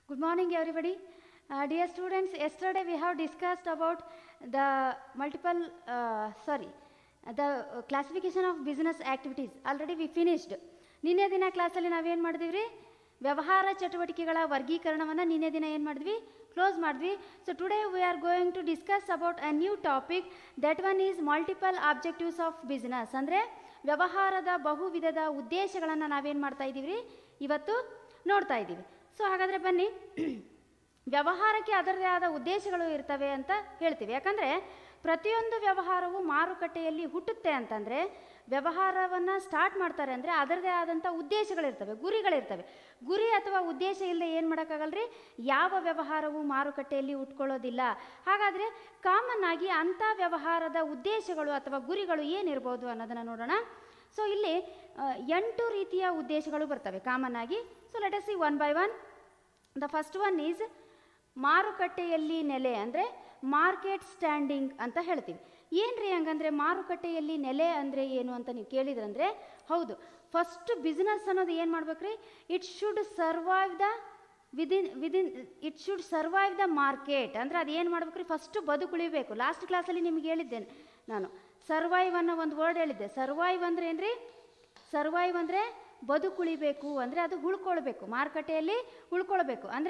Good morning, everybody. Uh, dear students, yesterday we have discussed about the multiple, uh, sorry, the uh, classification of business activities. Already we finished. ನಿನ್ನೆ ದಿನ ಕ್ಲಾಸಲ್ಲಿ ನಾವೇನು ಮಾಡಿದ್ವಿ ರೀ ವ್ಯವಹಾರ ಚಟುವಟಿಕೆಗಳ ವರ್ಗೀಕರಣವನ್ನು ನಿನ್ನೆ ದಿನ ಏನು ಮಾಡಿದ್ವಿ ಕ್ಲೋಸ್ ಮಾಡಿದ್ವಿ so today we are going to discuss about a new topic that one is multiple objectives of business ಅಂದರೆ ವ್ಯವಹಾರದ ಬಹು ವಿಧದ ಉದ್ದೇಶಗಳನ್ನು ನಾವೇನು ಮಾಡ್ತಾ ಇದ್ದೀವಿ ರೀ ಇವತ್ತು ನೋಡ್ತಾ ಇದ್ದೀವಿ ಸೊ ಹಾಗಾದರೆ ಬನ್ನಿ ವ್ಯವಹಾರಕ್ಕೆ ಅದರದೇ ಆದ ಉದ್ದೇಶಗಳು ಇರ್ತವೆ ಅಂತ ಹೇಳ್ತೀವಿ ಯಾಕಂದರೆ ಪ್ರತಿಯೊಂದು ವ್ಯವಹಾರವು ಮಾರುಕಟ್ಟೆಯಲ್ಲಿ ಹುಟ್ಟುತ್ತೆ ಅಂತಂದರೆ ವ್ಯವಹಾರವನ್ನು ಸ್ಟಾರ್ಟ್ ಮಾಡ್ತಾರೆ ಅಂದರೆ ಅದರದೇ ಆದಂಥ ಉದ್ದೇಶಗಳಿರ್ತವೆ ಗುರಿಗಳಿರ್ತವೆ ಗುರಿ ಅಥವಾ ಉದ್ದೇಶ ಇಲ್ಲದೆ ಏನು ಮಾಡೋಕ್ಕಾಗಲ್ರಿ ಯಾವ ವ್ಯವಹಾರವು ಮಾರುಕಟ್ಟೆಯಲ್ಲಿ ಉಟ್ಕೊಳ್ಳೋದಿಲ್ಲ ಹಾಗಾದರೆ ಕಾಮನ್ ಆಗಿ ಅಂಥ ವ್ಯವಹಾರದ ಉದ್ದೇಶಗಳು ಅಥವಾ ಗುರಿಗಳು ಏನಿರ್ಬೋದು ಅನ್ನೋದನ್ನು ನೋಡೋಣ ಸೊ ಇಲ್ಲಿ ಆ, ಎಂಟು ರೀತಿಯ ಉದ್ದೇಶಗಳು ಬರ್ತವೆ ಕಾಮನ್ ಆಗಿ so let see one by one the first one is ಮಾರುಕಟ್ಟೆಯಲ್ಲಿ ನೆಲೆ ಅಂದರೆ ಮಾರ್ಕೆಟ್ ಸ್ಟ್ಯಾಂಡಿಂಗ್ ಅಂತ ಹೇಳ್ತೀವಿ ಏನ್ರಿ ಹಂಗಂದ್ರೆ ಮಾರುಕಟ್ಟೆಯಲ್ಲಿ ನೆಲೆ ಅಂದರೆ ಏನು ಅಂತ ನೀವು ಕೇಳಿದ್ರಂದ್ರೆ ಹೌದು ಫಸ್ಟ್ ಬಿಸ್ನೆಸ್ ಅನ್ನೋದು ಏನು ಮಾಡ್ಬೇಕ್ರಿ it should survive the within within it should survive the market ಅಂದರೆ ಅದು ಏನು ಮಾಡ್ಬೇಕ್ರಿ ಫಸ್ಟು ಬದುಕುಳಿಬೇಕು ಲಾಸ್ಟ್ ಕ್ಲಾಸಲ್ಲಿ ನಿಮ್ಗೆ ಹೇಳಿದ್ದೇನೆ ನಾನು ಸರ್ವೈವ್ ಅನ್ನೋ ಒಂದು ವರ್ಡ್ ಹೇಳಿದ್ದೆ ಸರ್ವೈವ್ ಅಂದ್ರೆ ಏನ್ರಿ ಸರ್ವೈವ್ ಅಂದರೆ ಬದುಕುಳಿಬೇಕು ಅಂದರೆ ಅದು ಉಳ್ಕೊಳ್ಬೇಕು ಮಾರುಕಟ್ಟೆಯಲ್ಲಿ ಉಳ್ಕೊಳ್ಬೇಕು ಅಂದರೆ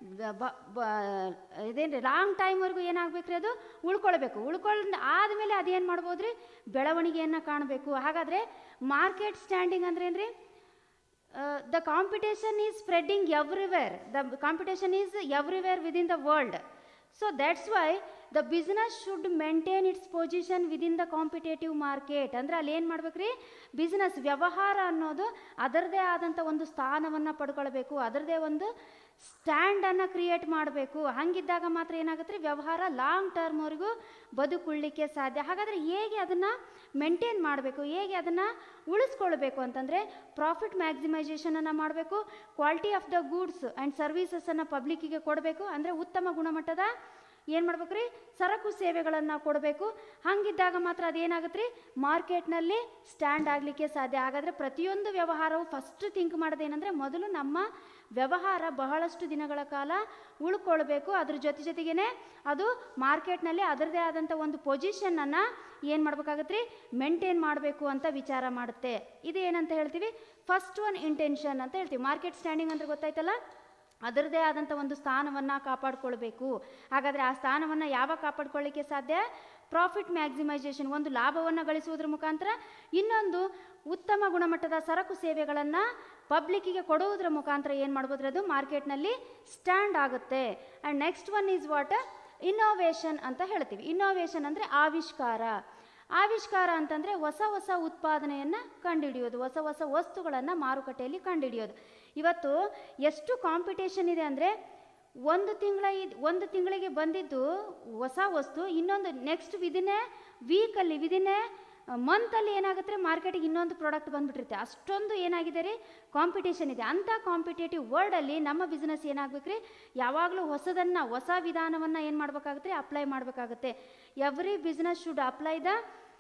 ಇದೇನು ರೀ ಲಾಂಗ್ ಟೈಮ್ವರೆಗೂ ಏನಾಗಬೇಕ್ರಿ ಅದು ಉಳ್ಕೊಳ್ಬೇಕು ಉಳ್ಕೊಂಡ್ ಆದಮೇಲೆ ಅದೇನು ಮಾಡ್ಬೋದು ರೀ ಬೆಳವಣಿಗೆಯನ್ನು ಕಾಣಬೇಕು ಹಾಗಾದರೆ ಮಾರ್ಕೆಟ್ ಸ್ಟ್ಯಾಂಡಿಂಗ್ ಅಂದ್ರೆ ಏನು ರೀ the competition is spreading everywhere the competition is everywhere within the world so that's why the business should maintain its position within the competitive market ಅಂದರೆ ಅಲ್ಲಿ ಏನು ಮಾಡ್ಬೇಕ್ರಿ ಬಿಸ್ನೆಸ್ ವ್ಯವಹಾರ ಅನ್ನೋದು ಅದರದೇ ಆದಂಥ ಒಂದು ಸ್ಥಾನವನ್ನು ಪಡ್ಕೊಳ್ಬೇಕು ಅದರದೇ ಒಂದು ಸ್ಟ್ಯಾಂಡನ್ನು ಕ್ರಿಯೇಟ್ ಮಾಡಬೇಕು ಹಂಗಿದ್ದಾಗ ಮಾತ್ರ ಏನಾಗುತ್ತೆ ರೀ ವ್ಯವಹಾರ ಲಾಂಗ್ ಟರ್ಮ್ವರೆಗೂ ಬದುಕುಳ್ಳಿಕ್ಕೆ ಸಾಧ್ಯ ಹಾಗಾದರೆ ಹೇಗೆ ಅದನ್ನು ಮೇಂಟೈನ್ ಮಾಡಬೇಕು ಹೇಗೆ ಅದನ್ನು ಉಳಿಸ್ಕೊಳ್ಬೇಕು ಅಂತಂದರೆ ಪ್ರಾಫಿಟ್ ಮ್ಯಾಕ್ಸಿಮೈಸೇಷನನ್ನು ಮಾಡಬೇಕು quality of the goods and ಸರ್ವೀಸಸನ್ನು ಪಬ್ಲಿಕ್ಕಿಗೆ ಕೊಡಬೇಕು ಅಂದರೆ ಉತ್ತಮ ಗುಣಮಟ್ಟದ ಏನು ಮಾಡ್ಬೇಕು ರೀ ಸರಕು ಸೇವೆಗಳನ್ನು ಕೊಡಬೇಕು ಹಂಗಿದ್ದಾಗ ಮಾತ್ರ ಅದೇನಾಗುತ್ತೆ ರೀ ಮಾರ್ಕೆಟ್ನಲ್ಲಿ ಸ್ಟ್ಯಾಂಡ್ ಆಗಲಿಕ್ಕೆ ಸಾಧ್ಯ ಹಾಗಾದರೆ ಪ್ರತಿಯೊಂದು ವ್ಯವಹಾರವು ಫಸ್ಟ್ ಥಿಂಕ್ ಮಾಡೋದೇನೆಂದರೆ ಮೊದಲು ನಮ್ಮ ವ್ಯವಹಾರ ಬಹಳಷ್ಟು ದಿನಗಳ ಕಾಲ ಉಳ್ಕೊಳ್ಬೇಕು ಅದ್ರ ಜೊತೆ ಜೊತೆಗೇನೆ ಅದು ಮಾರ್ಕೆಟ್ನಲ್ಲಿ ಅದರದೇ ಆದಂಥ ಒಂದು ಪೊಸಿಷನ್ನನ್ನು ಏನು ಮಾಡ್ಬೇಕಾಗತ್ತೆ ರೀ ಮೇಂಟೈನ್ ಮಾಡಬೇಕು ಅಂತ ವಿಚಾರ ಮಾಡುತ್ತೆ ಇದು ಏನಂತ ಹೇಳ್ತೀವಿ ಫಸ್ಟ್ ಒನ್ ಇಂಟೆನ್ಷನ್ ಅಂತ ಹೇಳ್ತೀವಿ ಮಾರ್ಕೆಟ್ ಸ್ಟ್ಯಾಂಡಿಂಗ್ ಅಂದ್ರೆ ಗೊತ್ತಾಯ್ತಲ್ಲ ಅದರದೇ ಆದಂಥ ಒಂದು ಸ್ಥಾನವನ್ನು ಕಾಪಾಡ್ಕೊಳ್ಬೇಕು ಹಾಗಾದರೆ ಆ ಸ್ಥಾನವನ್ನು ಯಾವಾಗ ಕಾಪಾಡ್ಕೊಳ್ಳಿಕ್ಕೆ ಸಾಧ್ಯ ಪ್ರಾಫಿಟ್ ಮ್ಯಾಕ್ಸಿಮೈಸೇಷನ್ ಒಂದು ಲಾಭವನ್ನು ಗಳಿಸುವುದರ ಮುಖಾಂತರ ಇನ್ನೊಂದು ಉತ್ತಮ ಗುಣಮಟ್ಟದ ಸರಕು ಸೇವೆಗಳನ್ನು ಪಬ್ಲಿಕ್ಕಿಗೆ ಕೊಡುವುದರ ಮುಖಾಂತರ ಏನು ಮಾಡ್ಬೋದ್ರಿ ಅದು ಮಾರ್ಕೆಟ್ನಲ್ಲಿ ಸ್ಟ್ಯಾಂಡ್ ಆಗುತ್ತೆ and next one is what innovation ಅಂತ ಹೇಳ್ತೀವಿ ಇನ್ನೋವೇಷನ್ ಅಂದರೆ ಆವಿಷ್ಕಾರ ಆವಿಷ್ಕಾರ ಅಂತಂದರೆ ಹೊಸ ಹೊಸ ಉತ್ಪಾದನೆಯನ್ನು ಕಂಡುಹಿಡಿಯೋದು ಹೊಸ ಹೊಸ ವಸ್ತುಗಳನ್ನು ಮಾರುಕಟ್ಟೆಯಲ್ಲಿ ಕಂಡುಹಿಡಿಯೋದು ಇವತ್ತು ಎಷ್ಟು ಕಾಂಪಿಟೇಷನ್ ಇದೆ ಅಂದರೆ ಒಂದು ತಿಂಗಳ ಒಂದು ತಿಂಗಳಿಗೆ ಬಂದಿದ್ದು ಹೊಸ ವಸ್ತು ಇನ್ನೊಂದು ನೆಕ್ಸ್ಟ್ ವಿದಿನ್ ಎ ವೀಕಲ್ಲಿ ವಿದಿನ್ ಎ ಮಂತಲ್ಲಿ ಏನಾಗುತ್ತೆ ಮಾರ್ಕೆಟಿಗೆ ಇನ್ನೊಂದು ಪ್ರಾಡಕ್ಟ್ ಬಂದ್ಬಿಟ್ಟಿರುತ್ತೆ ಅಷ್ಟೊಂದು ಏನಾಗಿದೆ ರೀ ಕಾಂಪಿಟೇಷನ್ ಇದೆ ಅಂಥ ಕಾಂಪಿಟೇಟಿವ್ ವರ್ಲ್ಡಲ್ಲಿ ನಮ್ಮ ಬಿಸ್ನೆಸ್ ಏನಾಗಬೇಕು ರೀ ಯಾವಾಗಲೂ ಹೊಸದನ್ನು ಹೊಸ ವಿಧಾನವನ್ನು ಏನು ಮಾಡಬೇಕಾಗುತ್ತೆ ಅಪ್ಲೈ ಮಾಡಬೇಕಾಗುತ್ತೆ every business should apply the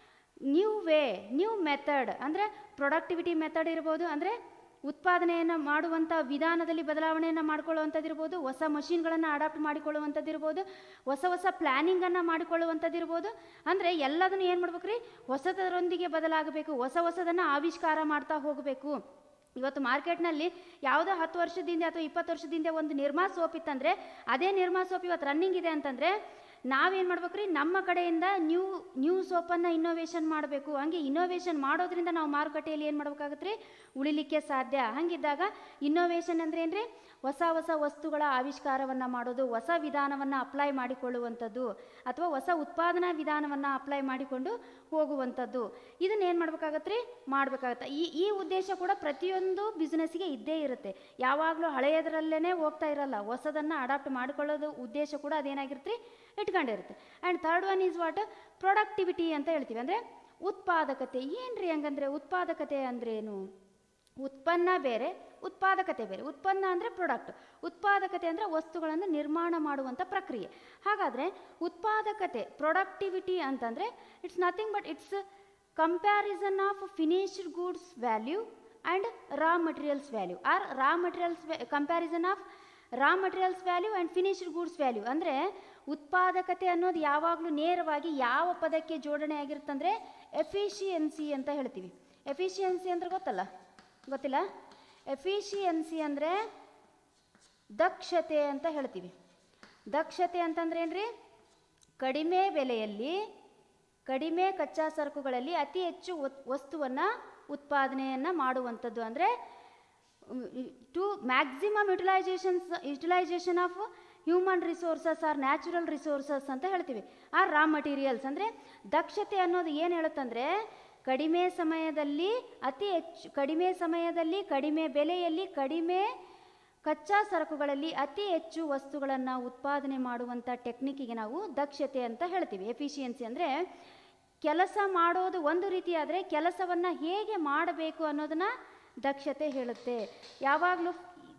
new way new method ಅಂದರೆ ಪ್ರೊಡಕ್ಟಿವಿಟಿ ಮೆಥಡ್ ಇರ್ಬೋದು ಅಂದರೆ ಉತ್ಪಾದನೆಯನ್ನು ಮಾಡುವಂಥ ವಿಧಾನದಲ್ಲಿ ಬದಲಾವಣೆಯನ್ನು ಮಾಡ್ಕೊಳ್ಳುವಂಥದ್ದಿರ್ಬೋದು ಹೊಸ ಮಷಿನ್ಗಳನ್ನು ಅಡಾಪ್ಟ್ ಮಾಡಿಕೊಳ್ಳುವಂಥದ್ದಿರ್ಬೋದು ಹೊಸ ಹೊಸ ಪ್ಲ್ಯಾನಿಂಗನ್ನು ಮಾಡಿಕೊಳ್ಳುವಂಥದ್ದಿರ್ಬೋದು ಅಂದರೆ ಎಲ್ಲದನ್ನು ಏನು ಮಾಡ್ಬೇಕು ರೀ ಹೊಸದರೊಂದಿಗೆ ಬದಲಾಗಬೇಕು ಹೊಸ ಹೊಸದನ್ನು ಆವಿಷ್ಕಾರ ಮಾಡ್ತಾ ಹೋಗಬೇಕು ಇವತ್ತು ಮಾರ್ಕೆಟ್ನಲ್ಲಿ ಯಾವುದೋ ಹತ್ತು ವರ್ಷದಿಂದ ಅಥವಾ ಇಪ್ಪತ್ತು ವರ್ಷದಿಂದ ಒಂದು ನಿರ್ಮಾ ಸೋಪ್ ಇತ್ತಂದರೆ ಅದೇ ನಿರ್ಮಾ ಸೋಪ್ ಇವತ್ತು ರನ್ನಿಂಗ್ ಇದೆ ಅಂತಂದರೆ ನಾವೇನು ಮಾಡ್ಬೇಕು ರೀ ನಮ್ಮ ಕಡೆಯಿಂದ ನ್ಯೂ ನ್ಯೂ ಸೋಪನ್ನು ಇನ್ನೋವೇಷನ್ ಮಾಡಬೇಕು ಹಂಗೆ ಇನ್ನೋವೇಷನ್ ಮಾಡೋದ್ರಿಂದ ನಾವು ಮಾರುಕಟ್ಟೆಯಲ್ಲಿ ಏನು ಮಾಡ್ಬೇಕಾಗತ್ತೆ ರೀ ಉಳಿಲಿಕ್ಕೆ ಸಾಧ್ಯ ಹಂಗಿದ್ದಾಗ ಇನ್ನೋವೇಷನ್ ಅಂದರೆ ಏನು ರೀ ಹೊಸ ಹೊಸ ವಸ್ತುಗಳ ಆವಿಷ್ಕಾರವನ್ನು ಮಾಡೋದು ಹೊಸ ವಿಧಾನವನ್ನು ಅಪ್ಲೈ ಮಾಡಿಕೊಳ್ಳುವಂಥದ್ದು ಅಥವಾ ಹೊಸ ಉತ್ಪಾದನಾ ವಿಧಾನವನ್ನು ಅಪ್ಲೈ ಮಾಡಿಕೊಂಡು ಹೋಗುವಂಥದ್ದು ಇದನ್ನ ಏನು ಮಾಡ್ಬೇಕಾಗತ್ತೆ ರೀ ಮಾಡಬೇಕಾಗತ್ತೆ ಈ ಈ ಉದ್ದೇಶ ಕೂಡ ಪ್ರತಿಯೊಂದು ಬಿಸ್ನೆಸ್ಗೆ ಇದ್ದೇ ಇರುತ್ತೆ ಯಾವಾಗಲೂ ಹಳೆಯದರಲ್ಲೇ ಹೋಗ್ತಾ ಇರಲ್ಲ ಹೊಸದನ್ನು ಅಡಾಪ್ಟ್ ಮಾಡಿಕೊಳ್ಳೋದು ಉದ್ದೇಶ ಕೂಡ ಅದೇನಾಗಿರುತ್ತೆ ರೀ ಇಟ್ಕೊಂಡಿರುತ್ತೆ and third one is what productivity ಅಂತ ಹೇಳ್ತೀವಿ ಅಂದರೆ ಉತ್ಪಾದಕತೆ ಏನು ರೀ ಹಂಗಂದ್ರೆ ಉತ್ಪಾದಕತೆ ಅಂದ್ರೇನು ಉತ್ಪನ್ನ ಬೇರೆ ಉತ್ಪಾದಕತೆ ಬೇರೆ ಉತ್ಪನ್ನ ಅಂದರೆ ಪ್ರಾಡಕ್ಟ್ ಉತ್ಪಾದಕತೆ ಅಂದರೆ ವಸ್ತುಗಳನ್ನು ನಿರ್ಮಾಣ ಮಾಡುವಂಥ ಪ್ರಕ್ರಿಯೆ ಹಾಗಾದರೆ ಉತ್ಪಾದಕತೆ ಪ್ರೊಡಕ್ಟಿವಿಟಿ ಅಂತಂದರೆ it's nothing but it's comparison of finished goods value and raw materials value or raw materials comparison of raw materials value and finished goods value ಅಂದರೆ ಉತ್ಪಾದಕತೆ ಅನ್ನೋದು ಯಾವಾಗಲೂ ನೇರವಾಗಿ ಯಾವ ಪದಕ್ಕೆ ಜೋಡಣೆ ಆಗಿರುತ್ತಂದರೆ ಎಫಿಷಿಯನ್ಸಿ ಅಂತ ಹೇಳ್ತೀವಿ ಎಫಿಷಿಯನ್ಸಿ ಅಂದ್ರೆ ಗೊತ್ತಲ್ಲ ಗೊತ್ತಿಲ್ಲ ಎಫಿಷಿಯನ್ಸಿ ಅಂದರೆ ದಕ್ಷತೆ ಅಂತ ಹೇಳ್ತೀವಿ ದಕ್ಷತೆ ಅಂತಂದ್ರೆ ಏನ್ರಿ ಕಡಿಮೆ ಬೆಲೆಯಲ್ಲಿ ಕಡಿಮೆ ಕಚ್ಚಾ ಸರಕುಗಳಲ್ಲಿ ಅತಿ ಹೆಚ್ಚು ವಸ್ತುವನ್ನು ಉತ್ಪಾದನೆಯನ್ನು ಮಾಡುವಂಥದ್ದು ಅಂದರೆ to maximum utilisations utilisation of human resources or natural resources ಅಂತ ಹೇಳ್ತೀವಿ ಆರ್ ರಾ ಮಟೀರಿಯಲ್ಸ್ ಅಂದರೆ ದಕ್ಷತೆ ಅನ್ನೋದು ಏನು ಹೇಳುತ್ತಂದರೆ ಕಡಿಮೆ ಸಮಯದಲ್ಲಿ ಅತಿ ಹೆಚ್ಚು ಕಡಿಮೆ ಸಮಯದಲ್ಲಿ ಕಡಿಮೆ ಬೆಲೆಯಲ್ಲಿ ಕಡಿಮೆ ಕಚ್ಚಾ ಸರಕುಗಳಲ್ಲಿ ಅತಿ ಹೆಚ್ಚು ವಸ್ತುಗಳನ್ನು ಉತ್ಪಾದನೆ ಮಾಡುವಂಥ ಟೆಕ್ನಿಕ್ಕಿಗೆ ನಾವು ದಕ್ಷತೆ ಅಂತ ಹೇಳ್ತೀವಿ ಎಫಿಷಿಯನ್ಸಿ ಅಂದರೆ ಕೆಲಸ ಮಾಡೋದು ಒಂದು ರೀತಿ ಆದರೆ ಕೆಲಸವನ್ನು ಹೇಗೆ ಮಾಡಬೇಕು ಅನ್ನೋದನ್ನು ದಕ್ಷತೆ ಹೇಳುತ್ತೆ ಯಾವಾಗಲೂ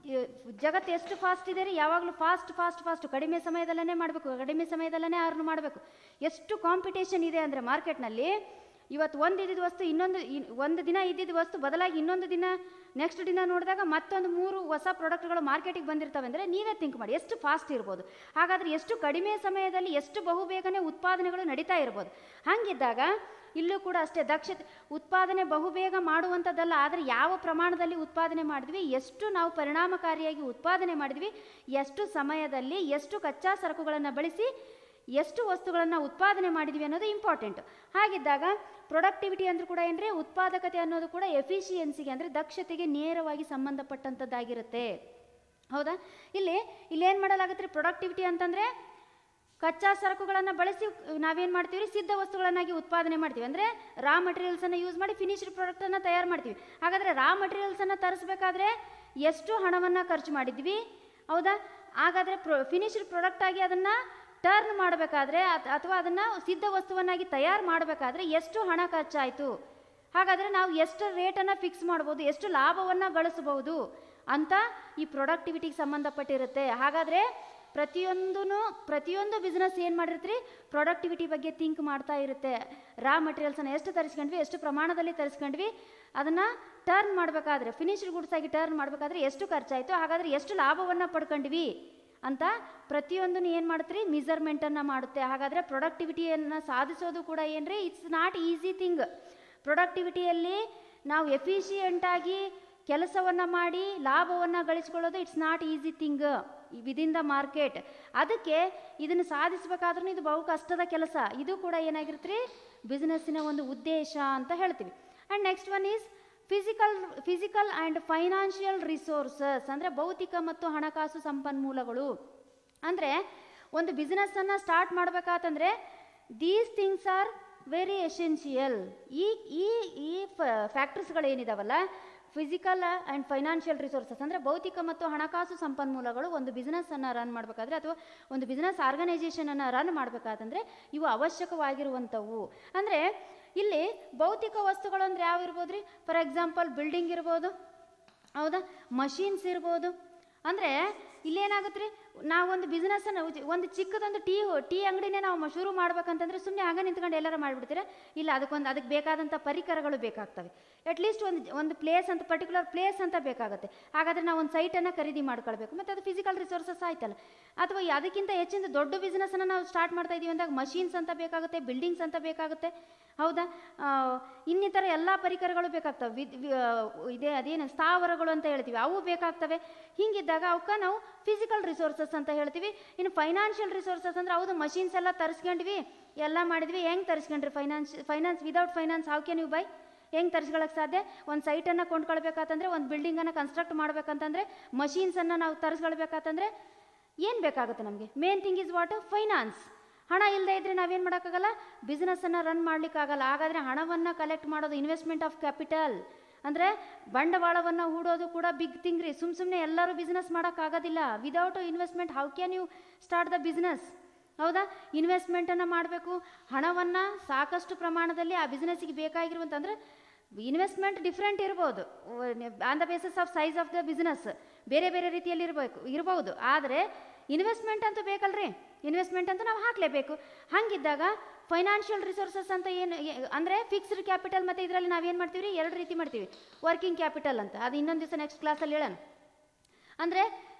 ಜಗತ್ತು ಎಷ್ಟು ಫಾಸ್ಟ್ ಇದೆ ರೀ ಯಾವಾಗಲೂ ಫಾಸ್ಟ್ ಫಾಸ್ಟ್ ಫಾಸ್ಟ್ ಕಡಿಮೆ ಸಮಯದಲ್ಲೇ ಮಾಡಬೇಕು ಕಡಿಮೆ ಸಮಯದಲ್ಲೇ ಅರ್ನ್ ಮಾಡಬೇಕು ಎಷ್ಟು ಕಾಂಪಿಟೇಷನ್ ಇದೆ ಅಂದರೆ ಮಾರ್ಕೆಟ್ನಲ್ಲಿ ಇವತ್ತು ಒಂದು ಇದ್ದಿದ್ದು ವಸ್ತು ಇನ್ನೊಂದು ಇನ್- ಒಂದು ದಿನ ಇದ್ದಿದ್ದು ವಸ್ತು ಬದಲಾಗಿ ಇನ್ನೊಂದು ದಿನ ನೆಕ್ಸ್ಟ್ ದಿನ ನೋಡಿದಾಗ ಮತ್ತೊಂದು ಮೂರು ಹೊಸ ಪ್ರಾಡಕ್ಟ್ಗಳು ಮಾರ್ಕೆಟಿಗೆ ಬಂದಿರ್ತವೆ ಅಂದರೆ ನೀವೇ ಥಿಂಕ್ ಮಾಡಿ ಎಷ್ಟು ಫಾಸ್ಟ್ ಇರ್ಬೋದು ಹಾಗಾದರೆ ಎಷ್ಟು ಕಡಿಮೆ ಸಮಯದಲ್ಲಿ ಎಷ್ಟು ಬಹುಬೇಗನೆ ಉತ್ಪಾದನೆಗಳು ನಡೀತಾ ಇರ್ಬೋದು ಹಾಗಿದ್ದಾಗ ಇಲ್ಲೂ ಕೂಡ ಅಷ್ಟೇ ದಕ್ಷತೆ ಉತ್ಪಾದನೆ ಬಹುಬೇಗ ಮಾಡುವಂಥದ್ದಲ್ಲ ಆದರೆ ಯಾವ ಪ್ರಮಾಣದಲ್ಲಿ ಉತ್ಪಾದನೆ ಮಾಡಿದ್ವಿ ಎಷ್ಟು ನಾವು ಪರಿಣಾಮಕಾರಿಯಾಗಿ ಉತ್ಪಾದನೆ ಮಾಡಿದ್ವಿ ಎಷ್ಟು ಸಮಯದಲ್ಲಿ ಎಷ್ಟು ಕಚ್ಚಾ ಸರಕುಗಳನ್ನು ಬಳಸಿ ಎಷ್ಟು ವಸ್ತುಗಳನ್ನು ಉತ್ಪಾದನೆ ಮಾಡಿದ್ವಿ ಅನ್ನೋದು ಇಂಪಾರ್ಟೆಂಟ್ ಹಾಗಿದ್ದಾಗ ಪ್ರೊಡಕ್ಟಿವಿಟಿ ಅಂದ್ರೂ ಕೂಡ ಏನ್ರಿ ಉತ್ಪಾದಕತೆ ಅನ್ನೋದು ಕೂಡ ಎಫಿಷಿಯನ್ಸಿಗೆ ಅಂದರೆ ದಕ್ಷತೆಗೆ ನೇರವಾಗಿ ಸಂಬಂಧಪಟ್ಟಂಥದ್ದಾಗಿರುತ್ತೆ ಹೌದಾ ಇಲ್ಲಿ ಇಲ್ಲೇನು ಮಾಡಲಾಗುತ್ತೆ ರೀ ಪ್ರೊಡಕ್ಟಿವಿಟಿ ಅಂತಂದರೆ ಕಚ್ಚಾ ಸರಕುಗಳನ್ನು ಬಳಸಿ ನಾವೇನು ಮಾಡ್ತೀವಿ ಸಿದ್ಧ ವಸ್ತುಗಳನ್ನಾಗಿ ಉತ್ಪಾದನೆ ಮಾಡ್ತೀವಿ ಅಂದರೆ ರಾ ಮಟೀರಿಯಲ್ಸನ್ನು ಯೂಸ್ ಮಾಡಿ ಫಿನಿಶ್ಡ್ ಪ್ರಾಡಕ್ಟನ್ನು ತಯಾರು ಮಾಡ್ತೀವಿ ಹಾಗಾದರೆ ರಾ ಮಟೀರಿಯಲ್ಸನ್ನು ತರಿಸ್ಬೇಕಾದ್ರೆ ಎಷ್ಟು ಹಣವನ್ನು ಖರ್ಚು ಮಾಡಿದ್ವಿ ಹೌದಾ ಹಾಗಾದರೆ ಪ್ರೊ ಫಿನಿಶ್ಡ್ ಪ್ರಾಡಕ್ಟ್ ಆಗಿ ಅದನ್ನು ಟರ್ನ್ ಮಾಡಬೇಕಾದ್ರೆ ಅಥವಾ ಅದನ್ನು ಸಿದ್ಧ ವಸ್ತುವನ್ನಾಗಿ ತಯಾರು ಮಾಡಬೇಕಾದ್ರೆ ಎಷ್ಟು ಹಣ ಖರ್ಚಾಯಿತು ಹಾಗಾದರೆ ನಾವು ಎಷ್ಟು ರೇಟನ್ನು ಫಿಕ್ಸ್ ಮಾಡ್ಬೋದು ಎಷ್ಟು ಲಾಭವನ್ನು ಗಳಿಸ್ಬೋದು ಅಂತ ಈ ಪ್ರೊಡಕ್ಟಿವಿಟಿಗೆ ಸಂಬಂಧಪಟ್ಟಿರುತ್ತೆ ಹಾಗಾದರೆ ಪ್ರತಿಯೊಂದೂ ಪ್ರತಿಯೊಂದು ಬಿಸ್ನೆಸ್ ಏನು ಮಾಡಿರ್ತೀರಿ ಪ್ರೊಡಕ್ಟಿವಿಟಿ ಬಗ್ಗೆ ಥಿಂಕ್ ಮಾಡ್ತಾ ಇರುತ್ತೆ ರಾ ಮಟೀರಿಯಲ್ಸನ್ನು ಎಷ್ಟು ತರಿಸ್ಕೊಂಡ್ವಿ ಎಷ್ಟು ಪ್ರಮಾಣದಲ್ಲಿ ತರಿಸ್ಕೊಂಡ್ವಿ ಅದನ್ನು ಟರ್ನ್ ಮಾಡಬೇಕಾದ್ರೆ ಫಿನಿಶ್ಡ್ ಗುಡ್ಸ್ ಆಗಿ ಟರ್ನ್ ಮಾಡಬೇಕಾದ್ರೆ ಎಷ್ಟು ಖರ್ಚಾಯಿತು ಹಾಗಾದರೆ ಎಷ್ಟು ಲಾಭವನ್ನು ಪಡ್ಕೊಂಡ್ವಿ ಅಂತ ಪ್ರತಿಯೊಂದನ್ನು ಏನು ಮಾಡ್ತೀರಿ ಮಿಸರ್ಮೆಂಟನ್ನು ಮಾಡುತ್ತೆ ಹಾಗಾದರೆ ಪ್ರೊಡಕ್ಟಿವಿಟಿಯನ್ನು ಸಾಧಿಸೋದು ಕೂಡ ಏನ್ರಿ ಇಟ್ಸ್ ನಾಟ್ ಈಸಿ ಥಿಂಗ್ ಪ್ರೊಡಕ್ಟಿವಿಟಿಯಲ್ಲಿ ನಾವು ಎಫಿಷಿಯೆಂಟಾಗಿ ಕೆಲಸವನ್ನು ಮಾಡಿ ಲಾಭವನ್ನು ಗಳಿಸ್ಕೊಳ್ಳೋದು it's not easy thing within the market ಅದಕ್ಕೆ ಇದನ್ನು ಸಾಧಿಸಬೇಕಾದ್ರೂ ಇದು ಬಹು ಕಷ್ಟದ ಕೆಲಸ ಇದು ಕೂಡ ಏನಾಗಿರುತ್ತೆ ಬಿಸ್ನೆಸ್ಸಿನ ಒಂದು ಉದ್ದೇಶ ಅಂತ ಹೇಳ್ತೀವಿ and next one is physical physical and financial resources ಅಂದರೆ ಭೌತಿಕ ಮತ್ತು ಹಣಕಾಸು ಸಂಪನ್ಮೂಲಗಳು ಅಂದರೆ ಒಂದು ಬಿಸ್ನೆಸ್ಸನ್ನು ಸ್ಟಾರ್ಟ್ ಮಾಡಬೇಕಾತಂದರೆ these things are very essential ಈ ಈ ಈ ಫ್ಯಾಕ್ಟ್ರೀಸ್ಗಳೇನಿದಾವಲ್ಲ ಫಿಸಿಕಲ್ ಆ್ಯಂಡ್ ಫೈನಾನ್ಷಿಯಲ್ ರಿಸೋರ್ಸಸ್ ಅಂದರೆ ಭೌತಿಕ ಮತ್ತು ಹಣಕಾಸು ಸಂಪನ್ಮೂಲಗಳು ಒಂದು ಬಿಸ್ನೆಸ್ಸನ್ನು ರನ್ ಮಾಡಬೇಕಾದ್ರೆ ಅಥವಾ ಒಂದು ಬಿಸ್ನೆಸ್ ಆರ್ಗನೈಸೇಷನನ್ನು ರನ್ ಮಾಡಬೇಕಾದಂದರೆ ಇವು ಅವಶ್ಯಕವಾಗಿರುವಂಥವು ಅಂದರೆ ಇಲ್ಲಿ ಭೌತಿಕ ವಸ್ತುಗಳು ಅಂದರೆ ಯಾವ ಇರ್ಬೋದು ರೀ ಫಾರ್ ಎಕ್ಸಾಂಪಲ್ ಬಿಲ್ಡಿಂಗ್ ಇರ್ಬೋದು ಹೌದಾ ಮಷೀನ್ಸ್ ಇರ್ಬೋದು ಅಂದರೆ ಇಲ್ಲೇನಾಗುತ್ತೆ ರೀ ನಾವೊಂದು ಬಿಸ್ನೆಸ್ಸನ್ನು ಒಂದು ಚಿಕ್ಕದೊಂದು ಟೀ ಟೀ ಅಂಗಡಿನೇ ನಾವು ಶುರು ಮಾಡ್ಬೇಕಂತಂದ್ರೆ ಸುಮ್ಮನೆ ಆಗ ನಿಂತ್ಕೊಂಡು ಎಲ್ಲರೂ ಮಾಡಿಬಿಡ್ತೀರಾ ಇಲ್ಲ ಅದಕ್ಕೊಂದು ಅದಕ್ಕೆ ಬೇಕಾದಂಥ ಪರಿಕರಗಳು ಬೇಕಾಗ್ತವೆ ಅಟ್ಲೀಸ್ಟ್ ಒಂದು ಒಂದು ಪ್ಲೇಸ್ ಅಂತ ಪರ್ಟಿಕ್ಯುಲರ್ ಪ್ಲೇಸ್ ಅಂತ ಬೇಕಾಗುತ್ತೆ ಹಾಗಾದರೆ ನಾವು ಒಂದು ಸೈಟನ್ನು ಖರೀದಿ ಮಾಡ್ಕೊಳ್ಬೇಕು ಮತ್ತು ಅದು ಫಿಸಿಕಲ್ ರಿಸೋರ್ಸಸ್ ಆಯ್ತಲ್ಲ ಅಥವಾ ಅದಕ್ಕಿಂತ ಹೆಚ್ಚಿನ ದೊಡ್ಡ ಬಿಸ್ನೆಸ್ಸನ್ನು ನಾವು ಸ್ಟಾರ್ಟ್ ಮಾಡ್ತಾ ಇದೀವಿ ಅಂದಾಗ ಮಷೀನ್ಸ್ ಅಂತ ಬೇಕಾಗುತ್ತೆ ಬಿಲ್ಡಿಂಗ್ಸ್ ಅಂತ ಬೇಕಾಗುತ್ತೆ ಹೌದಾ ಆ, ಇನ್ನಿತರ ಎಲ್ಲ ಪರಿಕರಗಳು ಬೇಕಾಗ್ತವೆ ವಿದ್ ವಿ- ಆ, ಇದೇ ಅದೇನು ಸ್ಥಾವರಗಳು ಅಂತ ಹೇಳ್ತೀವಿ ಅವು ಬೇಕಾಗ್ತವೆ ಹಿಂಗಿದ್ದಾಗ ಅವಕ್ಕೆ ನಾವು ಫಿಸಿಕಲ್ ರಿಸೋರ್ಸಸ್ ಅಂತ ಹೇಳ್ತೀವಿ ಇನ್ನು ಫೈನಾನ್ಷಿಯಲ್ ರಿಸೋರ್ಸಸ್ ಅಂದ್ರೆ ಹೌದು ಮಷೀನ್ಸ್ ಎಲ್ಲ ತರಿಸ್ಕೊಂಡ್ವಿ ಎಲ್ಲ ಮಾಡಿದ್ವಿ ಹೆಂಗೆ ತರಿಸ್ಕೊಂಡ್ರಿ finance finance without finance how can you buy ಹೆಂಗೆ ತರಿಸ್ಕೊಳಕ್ಕೆ ಸಾಧ್ಯ ಒಂದು ಸೈಟನ್ನು ಕೊಂಡ್ಕೊಳ್ಬೇಕಾತಂದ್ರೆ ಒಂದು ಬಿಲ್ಡಿಂಗನ್ನು ಕನ್ಸ್ಟ್ರಕ್ಟ್ ಮಾಡ್ಬೇಕಂತಂದ್ರೆ ಮಷೀನ್ಸನ್ನು ನಾವು ತರಿಸ್ಕೊಳ್ಬೇಕಾತಂದ್ರೆ ಏನು ಬೇಕಾಗುತ್ತೆ ನಮಗೆ main thing is what finance ಹಣ ಇಲ್ಲದೆ ಇದ್ದರೆ ನಾವೇನು ಮಾಡೋಕ್ಕಾಗಲ್ಲ ಬಿಸ್ನೆಸ್ಸನ್ನು ರನ್ ಮಾಡಲಿಕ್ಕಾಗಲ್ಲ ಹಾಗಾದರೆ ಹಣವನ್ನು ಕಲೆಕ್ಟ್ ಮಾಡೋದು ಇನ್ವೆಸ್ಟ್ಮೆಂಟ್ ಆಫ್ ಕ್ಯಾಪಿಟಲ್ ಅಂದರೆ ಬಂಡವಾಳವನ್ನು ಹೂಡೋದು ಕೂಡ ಬಿಗ್ ಥಿಂಗ್ ರೀ ಸುಮ್ಮ ಸುಮ್ಮನೆ ಎಲ್ಲರೂ ಬಿಸ್ನೆಸ್ ಮಾಡೋಕ್ಕಾಗೋದಿಲ್ಲ without investment how can you start the business ಹೌದಾ ಇನ್ವೆಸ್ಟ್ಮೆಂಟನ್ನು ಮಾಡಬೇಕು ಹಣವನ್ನು ಸಾಕಷ್ಟು ಪ್ರಮಾಣದಲ್ಲಿ ಆ ಬಿಸ್ನೆಸ್ಸಿಗೆ ಬೇಕಾಗಿರುವಂತಂದ್ರೆ ಇನ್ವೆಸ್ಟ್ಮೆಂಟ್ ಡಿಫ್ರೆಂಟ್ ಇರ್ಬೋದು on the basis of size of the business ಬೇರೆ ಬೇರೆ ರೀತಿಯಲ್ಲಿ ಇರಬೇಕು ಇರ್ಬೋದು ಆದರೆ ಇನ್ವೆಸ್ಟ್ಮೆಂಟ್ ಅಂತೂ ಬೇಕಲ್ರಿ ಇನ್ವೆಸ್ಟ್ಮೆಂಟ್ ಅಂತೂ ನಾವು ಹಾಕಲೇಬೇಕು ಹಾಗಿದ್ದಾಗ ಫೈನಾನ್ಷಿಯಲ್ ರಿಸೋರ್ಸಸ್ ಅಂತ ಏನು ಅಂದರೆ ಫಿಕ್ಸ್ಡ್ ಕ್ಯಾಪಿಟಲ್ ಮತ್ತು ಇದರಲ್ಲಿ ನಾವೇನು ಮಾಡ್ತೀವಿ ರೀ ಎರಡು ರೀತಿ ಮಾಡ್ತೀವಿ ವರ್ಕಿಂಗ್ ಕ್ಯಾಪಿಟಲ್ ಅಂತ ಅದು ಇನ್ನೊಂದು ದಿವಸ ನೆಕ್ಸ್ಟ್ ಕ್ಲಾಸಲ್ಲಿ ಹೇಳೋಣ ಅಂದರೆ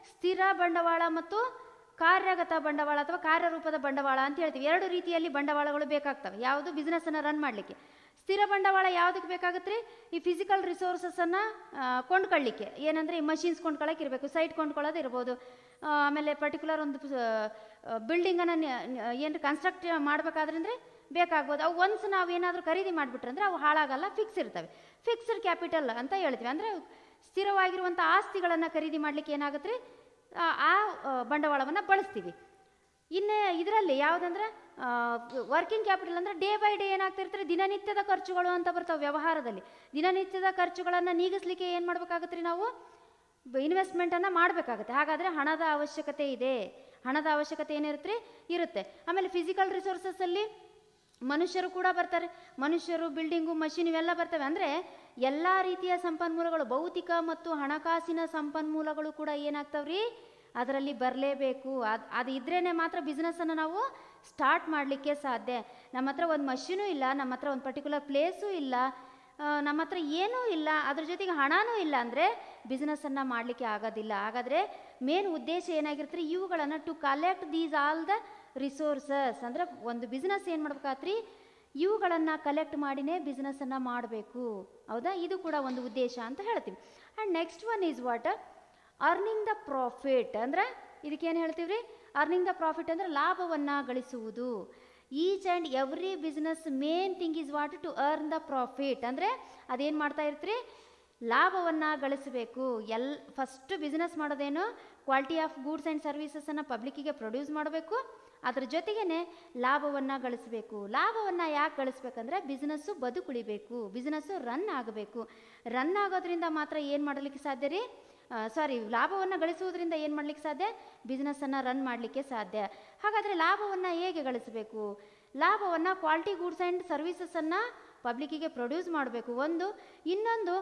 ಸ್ಥಿರ ಬಂಡವಾಳ ಮತ್ತು ಕಾರ್ಯಗತ ಬಂಡವಾಳ ಅಥವಾ ಕಾರ್ಯರೂಪದ ಬಂಡವಾಳ ಅಂತ ಹೇಳ್ತೀವಿ ಎರಡು ರೀತಿಯಲ್ಲಿ ಬಂಡವಾಳಗಳು ಬೇಕಾಗ್ತವೆ ಯಾವುದು ಬಿಸ್ನೆಸ್ಸನ್ನು ರನ್ ಮಾಡಲಿಕ್ಕೆ ಸ್ಥಿರ ಬಂಡವಾಳ ಯಾವುದಕ್ಕೆ ಬೇಕಾಗುತ್ತೆ ರೀ ಈ ಫಿಸಿಕಲ್ ರಿಸೋರ್ಸಸ್ಸನ್ನು ಕೊಂಡ್ಕೊಳ್ಳಿಕ್ಕೆ ಏನಂದರೆ ಈ ಮಷಿನ್ಸ್ ಕೊಂಡ್ಕೊಳ್ಳೋಕೆ ಇರಬೇಕು ಸೈಟ್ ಕೊಂಡ್ಕೊಳ್ಳೋದು ಇರ್ಬೋದು ಆ, ಆಮೇಲೆ ಪರ್ಟಿಕ್ಯುಲರ್ ಒಂದು ಬಿಲ್ಡಿಂಗನ್ನು ಏನು ಕನ್ಸ್ಟ್ರಕ್ಟ್ ಮಾಡಬೇಕಾದ್ರಂದ್ರೆ ಬೇಕಾಗ್ಬೋದು ಅವು ಒನ್ಸ್ ನಾವು ಏನಾದರೂ ಖರೀದಿ ಮಾಡಿಬಿಟ್ರಂದ್ರೆ ಅವು ಹಾಳಾಗಲ್ಲ ಫಿಕ್ಸ್ ಇರ್ತವೆ ಫಿಕ್ಸ್ಡ್ ಕ್ಯಾಪಿಟಲ್ ಅಂತ ಹೇಳ್ತೀವಿ ಅಂದರೆ ಸ್ಥಿರವಾಗಿರುವಂಥ ಆಸ್ತಿಗಳನ್ನು ಖರೀದಿ ಮಾಡಲಿಕ್ಕೆ ಏನಾಗುತ್ತೆ ರೀ ಆ ಆ, ಬಂಡವಾಳವನ್ನು ಬಳಸ್ತೀವಿ ಇನ್ನು ಇದರಲ್ಲಿ ಯಾವುದಂದ್ರೆ ವರ್ಕಿಂಗ್ ಕ್ಯಾಪಿಟಲ್ ಅಂದರೆ ಡೇ ಬೈ ಡೇ ಏನಾಗ್ತಿರ್ತಾರೆ ದಿನನಿತ್ಯದ ಖರ್ಚುಗಳು ಅಂತ ಬರ್ತಾವೆ ವ್ಯವಹಾರದಲ್ಲಿ ದಿನನಿತ್ಯದ ಖರ್ಚುಗಳನ್ನು ನೀಗಿಸ್ಲಿಕ್ಕೆ ಏನು ಮಾಡ್ಬೇಕಾಗತ್ತೆ ರೀ ನಾವು ಇನ್ವೆಸ್ಟ್ಮೆಂಟನ್ನು ಮಾಡಬೇಕಾಗುತ್ತೆ ಹಾಗಾದರೆ ಹಣದ ಅವಶ್ಯಕತೆ ಇದೆ ಹಣದ ಅವಶ್ಯಕತೆ ಏನಿರುತ್ತೆ ರೀ ಇರುತ್ತೆ ಆಮೇಲೆ ಫಿಸಿಕಲ್ ರಿಸೋರ್ಸಸ್ಸಲ್ಲಿ ಮನುಷ್ಯರು ಕೂಡ ಬರ್ತಾರೆ ಮನುಷ್ಯರು ಬಿಲ್ಡಿಂಗು ಮಷಿನ್ ಇವೆಲ್ಲ ಬರ್ತವೆ ಅಂದರೆ ಎಲ್ಲ ರೀತಿಯ ಸಂಪನ್ಮೂಲಗಳು ಭೌತಿಕ ಮತ್ತು ಹಣಕಾಸಿನ ಸಂಪನ್ಮೂಲಗಳು ಕೂಡ ಏನಾಗ್ತಾವ್ರಿ ಅದರಲ್ಲಿ ಬರಲೇಬೇಕು ಅದು ಅದು ಇದ್ರೇ ಮಾತ್ರ ಬಿಸ್ನೆಸ್ಸನ್ನು ನಾವು ಸ್ಟಾರ್ಟ್ ಮಾಡಲಿಕ್ಕೆ ಸಾಧ್ಯ ನಮ್ಮ ಹತ್ರ ಒಂದು ಮಷಿನೂ ಇಲ್ಲ ನಮ್ಮ ಹತ್ರ ಒಂದು ಪರ್ಟಿಕ್ಯುಲರ್ ಪ್ಲೇಸು ಇಲ್ಲ ಆ, ನಮ್ಮ ಹತ್ರ ಏನೂ ಇಲ್ಲ ಅದ್ರ ಜೊತೆಗೆ ಹಣನೂ ಇಲ್ಲ ಅಂದರೆ ಬಿಸ್ನೆಸ್ಸನ್ನು ಮಾಡಲಿಕ್ಕೆ ಆಗೋದಿಲ್ಲ ಹಾಗಾದರೆ ಮೇನ್ ಉದ್ದೇಶ ಏನಾಗಿರ್ತಾರೆ ಇವುಗಳನ್ನು to collect these all the resources ಅಂದರೆ ಒಂದು ಬಿಸ್ನೆಸ್ ಏನು ಮಾಡ್ಬೇಕಾತ್ರಿ ಇವುಗಳನ್ನು ಕಲೆಕ್ಟ್ ಮಾಡಿನೇ ಬಿಸ್ನೆಸ್ಸನ್ನು ಮಾಡಬೇಕು ಹೌದಾ ಇದು ಕೂಡ ಒಂದು ಉದ್ದೇಶ ಅಂತ ಹೇಳ್ತೀವಿ and next one is what earning the profit ಅಂದರೆ ಇದಕ್ಕೇನು ಹೇಳ್ತೀವಿ ರೀ ಅರ್ನಿಂಗ್ ದ ಪ್ರಾಫಿಟ್ ಅಂದರೆ ಲಾಭವನ್ನು ಗಳಿಸುವುದು each and every business main thing is what to earn the profit ಅಂದರೆ ಅದೇನು ಮಾಡ್ತಾ ಇರ್ತೀರಿ ಲಾಭವನ್ನು ಗಳಿಸಬೇಕು ಎಲ್ ಫಸ್ಟ್ ಬಿಸ್ನೆಸ್ ಮಾಡೋದೇನು ಕ್ವಾಲಿಟಿ ಆಫ್ ಗೂಡ್ಸ್ ಆ್ಯಂಡ್ ಸರ್ವೀಸಸನ್ನು ಪಬ್ಲಿಕ್ಕಿಗೆ ಪ್ರೊಡ್ಯೂಸ್ ಮಾಡಬೇಕು ಅದ್ರ ಜೊತೆಗೇ ಲಾಭವನ್ನು ಗಳಿಸಬೇಕು ಲಾಭವನ್ನು ಯಾಕೆ ಗಳಿಸ್ಬೇಕಂದ್ರೆ ಬಿಸ್ನೆಸ್ಸು ಬದುಕುಳಿಬೇಕು ಬಿಸ್ನೆಸ್ಸು ರನ್ ಆಗಬೇಕು ರನ್ ಆಗೋದ್ರಿಂದ ಮಾತ್ರ ಏನು ಮಾಡಲಿಕ್ಕೆ ಸಾಧ್ಯ ರೀ ಸಾರಿ ಲಾಭವನ್ನು ಗಳಿಸುವುದರಿಂದ ಏನು ಮಾಡಲಿಕ್ಕೆ ಸಾಧ್ಯ ಬಿಸ್ನೆಸ್ಸನ್ನು ರನ್ ಮಾಡಲಿಕ್ಕೆ ಸಾಧ್ಯ ಹಾಗಾದರೆ ಲಾಭವನ್ನು ಹೇಗೆ ಗಳಿಸಬೇಕು ಲಾಭವನ್ನು ಕ್ವಾಲಿಟಿ ಗೂಡ್ಸ್ ಆ್ಯಂಡ್ ಸರ್ವೀಸಸನ್ನು ಪಬ್ಲಿಕ್ಕಿಗೆ ಪ್ರೊಡ್ಯೂಸ್ ಮಾಡಬೇಕು ಒಂದು ಇನ್ನೊಂದು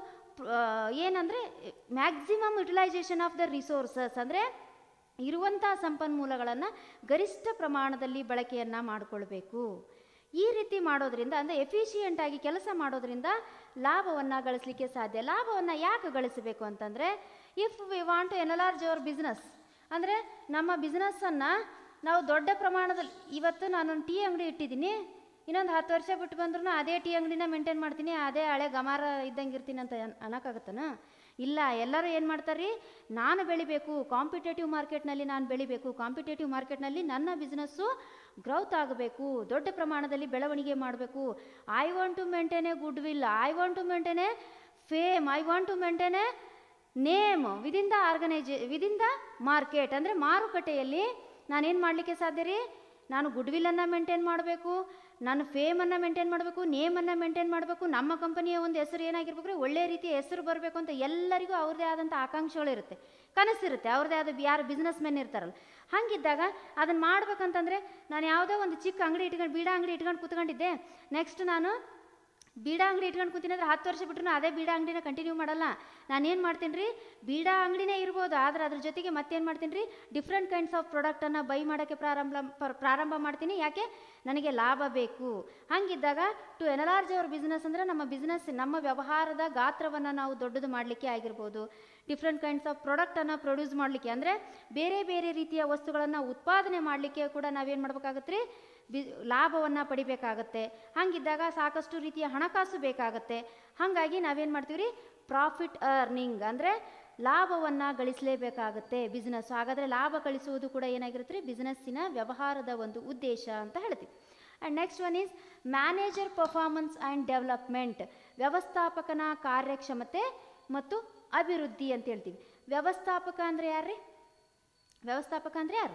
ಏನಂದರೆ maximum utilisation of the resources ಅಂದರೆ ಇರುವಂಥ ಸಂಪನ್ಮೂಲಗಳನ್ನು ಗರಿಷ್ಠ ಪ್ರಮಾಣದಲ್ಲಿ ಬಳಕೆಯನ್ನು ಮಾಡಿಕೊಳ್ಬೇಕು ಈ ರೀತಿ ಮಾಡೋದ್ರಿಂದ ಅಂದರೆ ಎಫಿಷಿಯೆಂಟ್ ಆಗಿ ಕೆಲಸ ಮಾಡೋದ್ರಿಂದ ಲಾಭವನ್ನು ಗಳಿಸಲಿಕ್ಕೆ ಸಾಧ್ಯ ಲಾಭವನ್ನು ಯಾಕೆ ಗಳಿಸಬೇಕು ಅಂತಂದರೆ if we want to enlarge our business ಅಂದರೆ ನಮ್ಮ ಬಿಸ್ನೆಸ್ಸನ್ನು ನಾವು ದೊಡ್ಡ ಪ್ರಮಾಣದಲ್ಲಿ ಇವತ್ತು ನಾನೊಂದು ಟೀ ಅಂಗಡಿ ಇಟ್ಟಿದ್ದೀನಿ ಇನ್ನೊಂದು ಹತ್ತು ವರ್ಷ ಬಿಟ್ಟು ಬಂದ್ರೂ ಅದೇ ಟೀ ಅಂಗಡಿನ ಮೇಂಟೈನ್ ಮಾಡ್ತೀನಿ ಅದೇ ಹಳೆ ಗಮಾರ ಇದ್ದಂಗೆ ಇರ್ತೀನಿ ಅಂತ ಅನ್- ಅನ್ನಕ್ಕಾಗತ್ತನ ಇಲ್ಲ ಎಲ್ಲರೂ ಏನು ಮಾಡ್ತಾರೆ ರೀ ನಾನು ಬೆಳಿಬೇಕು ಕಾಂಪಿಟೇಟಿವ್ ಮಾರ್ಕೆಟ್ನಲ್ಲಿ ನಾನು ಬೆಳಿಬೇಕು ಕಾಂಪಿಟೇಟಿವ್ ಮಾರ್ಕೆಟ್ನಲ್ಲಿ ನನ್ನ ಬಿಸ್ನೆಸ್ಸು ಗ್ರೌತ್ ಆಗಬೇಕು ದೊಡ್ಡ ಪ್ರಮಾಣದಲ್ಲಿ ಬೆಳವಣಿಗೆ ಮಾಡಬೇಕು I want to maintain a good will I want to maintain a fame I want to maintain a name within the organisation within the market ಅಂದರೆ ಮಾರುಕಟ್ಟೆಯಲ್ಲಿ ನಾನೇನು ಮಾಡಲಿಕ್ಕೆ ಸಾಧ್ಯ ರೀ ನಾನು ಗುಡ್ ವಿಲ್ಲನ್ನು ಮೇಂಟೈನ್ ಮಾಡಬೇಕು ನಾನು ಫೇಮನ್ನು ಮೇಂಟೈನ್ ಮಾಡಬೇಕು ನೇಮನ್ನು ಮೇಂಟೈನ್ ಮಾಡಬೇಕು ನಮ್ಮ ಕಂಪನಿಯ ಒಂದು ಹೆಸರು ಏನಾಗಿರ್ಬೇಕು ರೀ ಒಳ್ಳೆಯ ರೀತಿಯ ಹೆಸರು ಬರಬೇಕು ಅಂತ ಎಲ್ಲರಿಗೂ ಅವ್ರದ್ದೇ ಆದಂಥ ಆಕಾಂಕ್ಷೆಗಳಿರುತ್ತೆ ಕನಸಿರುತ್ತೆ ಅವ್ರದ್ದೇ ಆದ ಯಾರು ಬಿಸ್ನೆಸ್ ಮೆನ್ ಇರ್ತಾರಲ್ಲ ಹಾಗಿದ್ದಾಗ ಅದನ್ನು ಮಾಡ್ಬೇಕಂತಂದರೆ ನಾನು ಯಾವುದೋ ಒಂದು ಚಿಕ್ಕ ಅಂಗಡಿ ಇಟ್ಕೊಂಡು ಬೀಡ ಅಂಗಡಿ ಇಟ್ಕೊಂಡು ಕೂತ್ಕೊಂಡಿದ್ದೆ ನೆಕ್ಸ್ಟ್ ನಾನು ಬೀಡ ಅಂಗಡಿ ಇಟ್ಕೊಂಡು ಕೂತೀನಿ ಅಂದ್ರೆ ಹತ್ತು ವರ್ಷ ಬಿಟ್ಟರು ಅದೇ ಬೀಡ ಅಂಗಡಿನ ಕಂಟಿನ್ಯೂ ಮಾಡಲ್ಲ ನಾನೇನು ಮಾಡ್ತೀನಿ ರೀ ಬೀಡ ಅಂಗಡಿನೇ ಇರ್ಬೋದು ಆದರೆ ಅದ್ರ ಜೊತೆಗೆ ಮತ್ತೇನು ಮಾಡ್ತೀನಿ ರೀ ಡಿಫ್ರೆಂಟ್ ಕೈಂಡ್ಸ್ ಆಫ್ ಪ್ರಾಡಕ್ಟನ್ನು ಬೈ ಮಾಡೋಕ್ಕೆ ಪ್ರಾರಂಭ ಪ್ರ- ಪ್ರಾರಂಭ ಮಾಡ್ತೀನಿ ಯಾಕೆ ನನಗೆ ಲಾಭ ಬೇಕು ಹಾಗಿದ್ದಾಗ ಟು ಎನಲಾರ್ಜ್ ಅವರ್ ಬಿಸ್ನೆಸ್ ಅಂದರೆ ನಮ್ಮ ಬಿಸ್ನೆಸ್ ನಮ್ಮ ವ್ಯವಹಾರದ ಗಾತ್ರವನ್ನು ನಾವು ದೊಡ್ಡದು ಮಾಡಲಿಕ್ಕೆ ಆಗಿರ್ಬೋದು ಡಿಫ್ರೆಂಟ್ ಕೈಂಡ್ಸ್ ಆಫ್ ಪ್ರಾಡಕ್ಟನ್ನು ಪ್ರೊಡ್ಯೂಸ್ ಮಾಡಲಿಕ್ಕೆ ಅಂದರೆ ಬೇರೆ ಬೇರೆ ರೀತಿಯ ವಸ್ತುಗಳನ್ನು ಉತ್ಪಾದನೆ ಮಾಡಲಿಕ್ಕೆ ಕೂಡ ನಾವೇನು ಮಾಡ್ಬೇಕಾಗತ್ತೆ ರೀ ಬಿ ಲಾಭವನ್ನು ಪಡಿಬೇಕಾಗತ್ತೆ ಹಾಗಿದ್ದಾಗ ಸಾಕಷ್ಟು ರೀತಿಯ ಹಣಕಾಸು ಬೇಕಾಗತ್ತೆ ಹಾಗಾಗಿ ನಾವೇನು ಮಾಡ್ತೀವಿ ರೀ ಪ್ರಾಫಿಟ್ ಅರ್ನಿಂಗ್ ಅಂದರೆ ಲಾಭವನ್ನು ಗಳಿಸಲೇಬೇಕಾಗತ್ತೆ ಬಿಸ್ನೆಸ್ ಹಾಗಾದರೆ ಲಾಭ ಗಳಿಸುವುದು ಕೂಡ ಏನಾಗಿರುತ್ತೆ ರೀ ಬಿಸ್ನೆಸ್ಸಿನ ವ್ಯವಹಾರದ ಒಂದು ಉದ್ದೇಶ ಅಂತ ಹೇಳ್ತೀವಿ and next one is manager performance and development ವ್ಯವಸ್ಥಾಪಕನ ಕಾರ್ಯಕ್ಷಮತೆ ಮತ್ತು ಅಭಿವೃದ್ಧಿ ಅಂತ ಹೇಳ್ತೀವಿ ವ್ಯವಸ್ಥಾಪಕ ಅಂದರೆ ಯಾರ್ರೀ ವ್ಯವಸ್ಥಾಪಕ ಅಂದರೆ ಯಾರು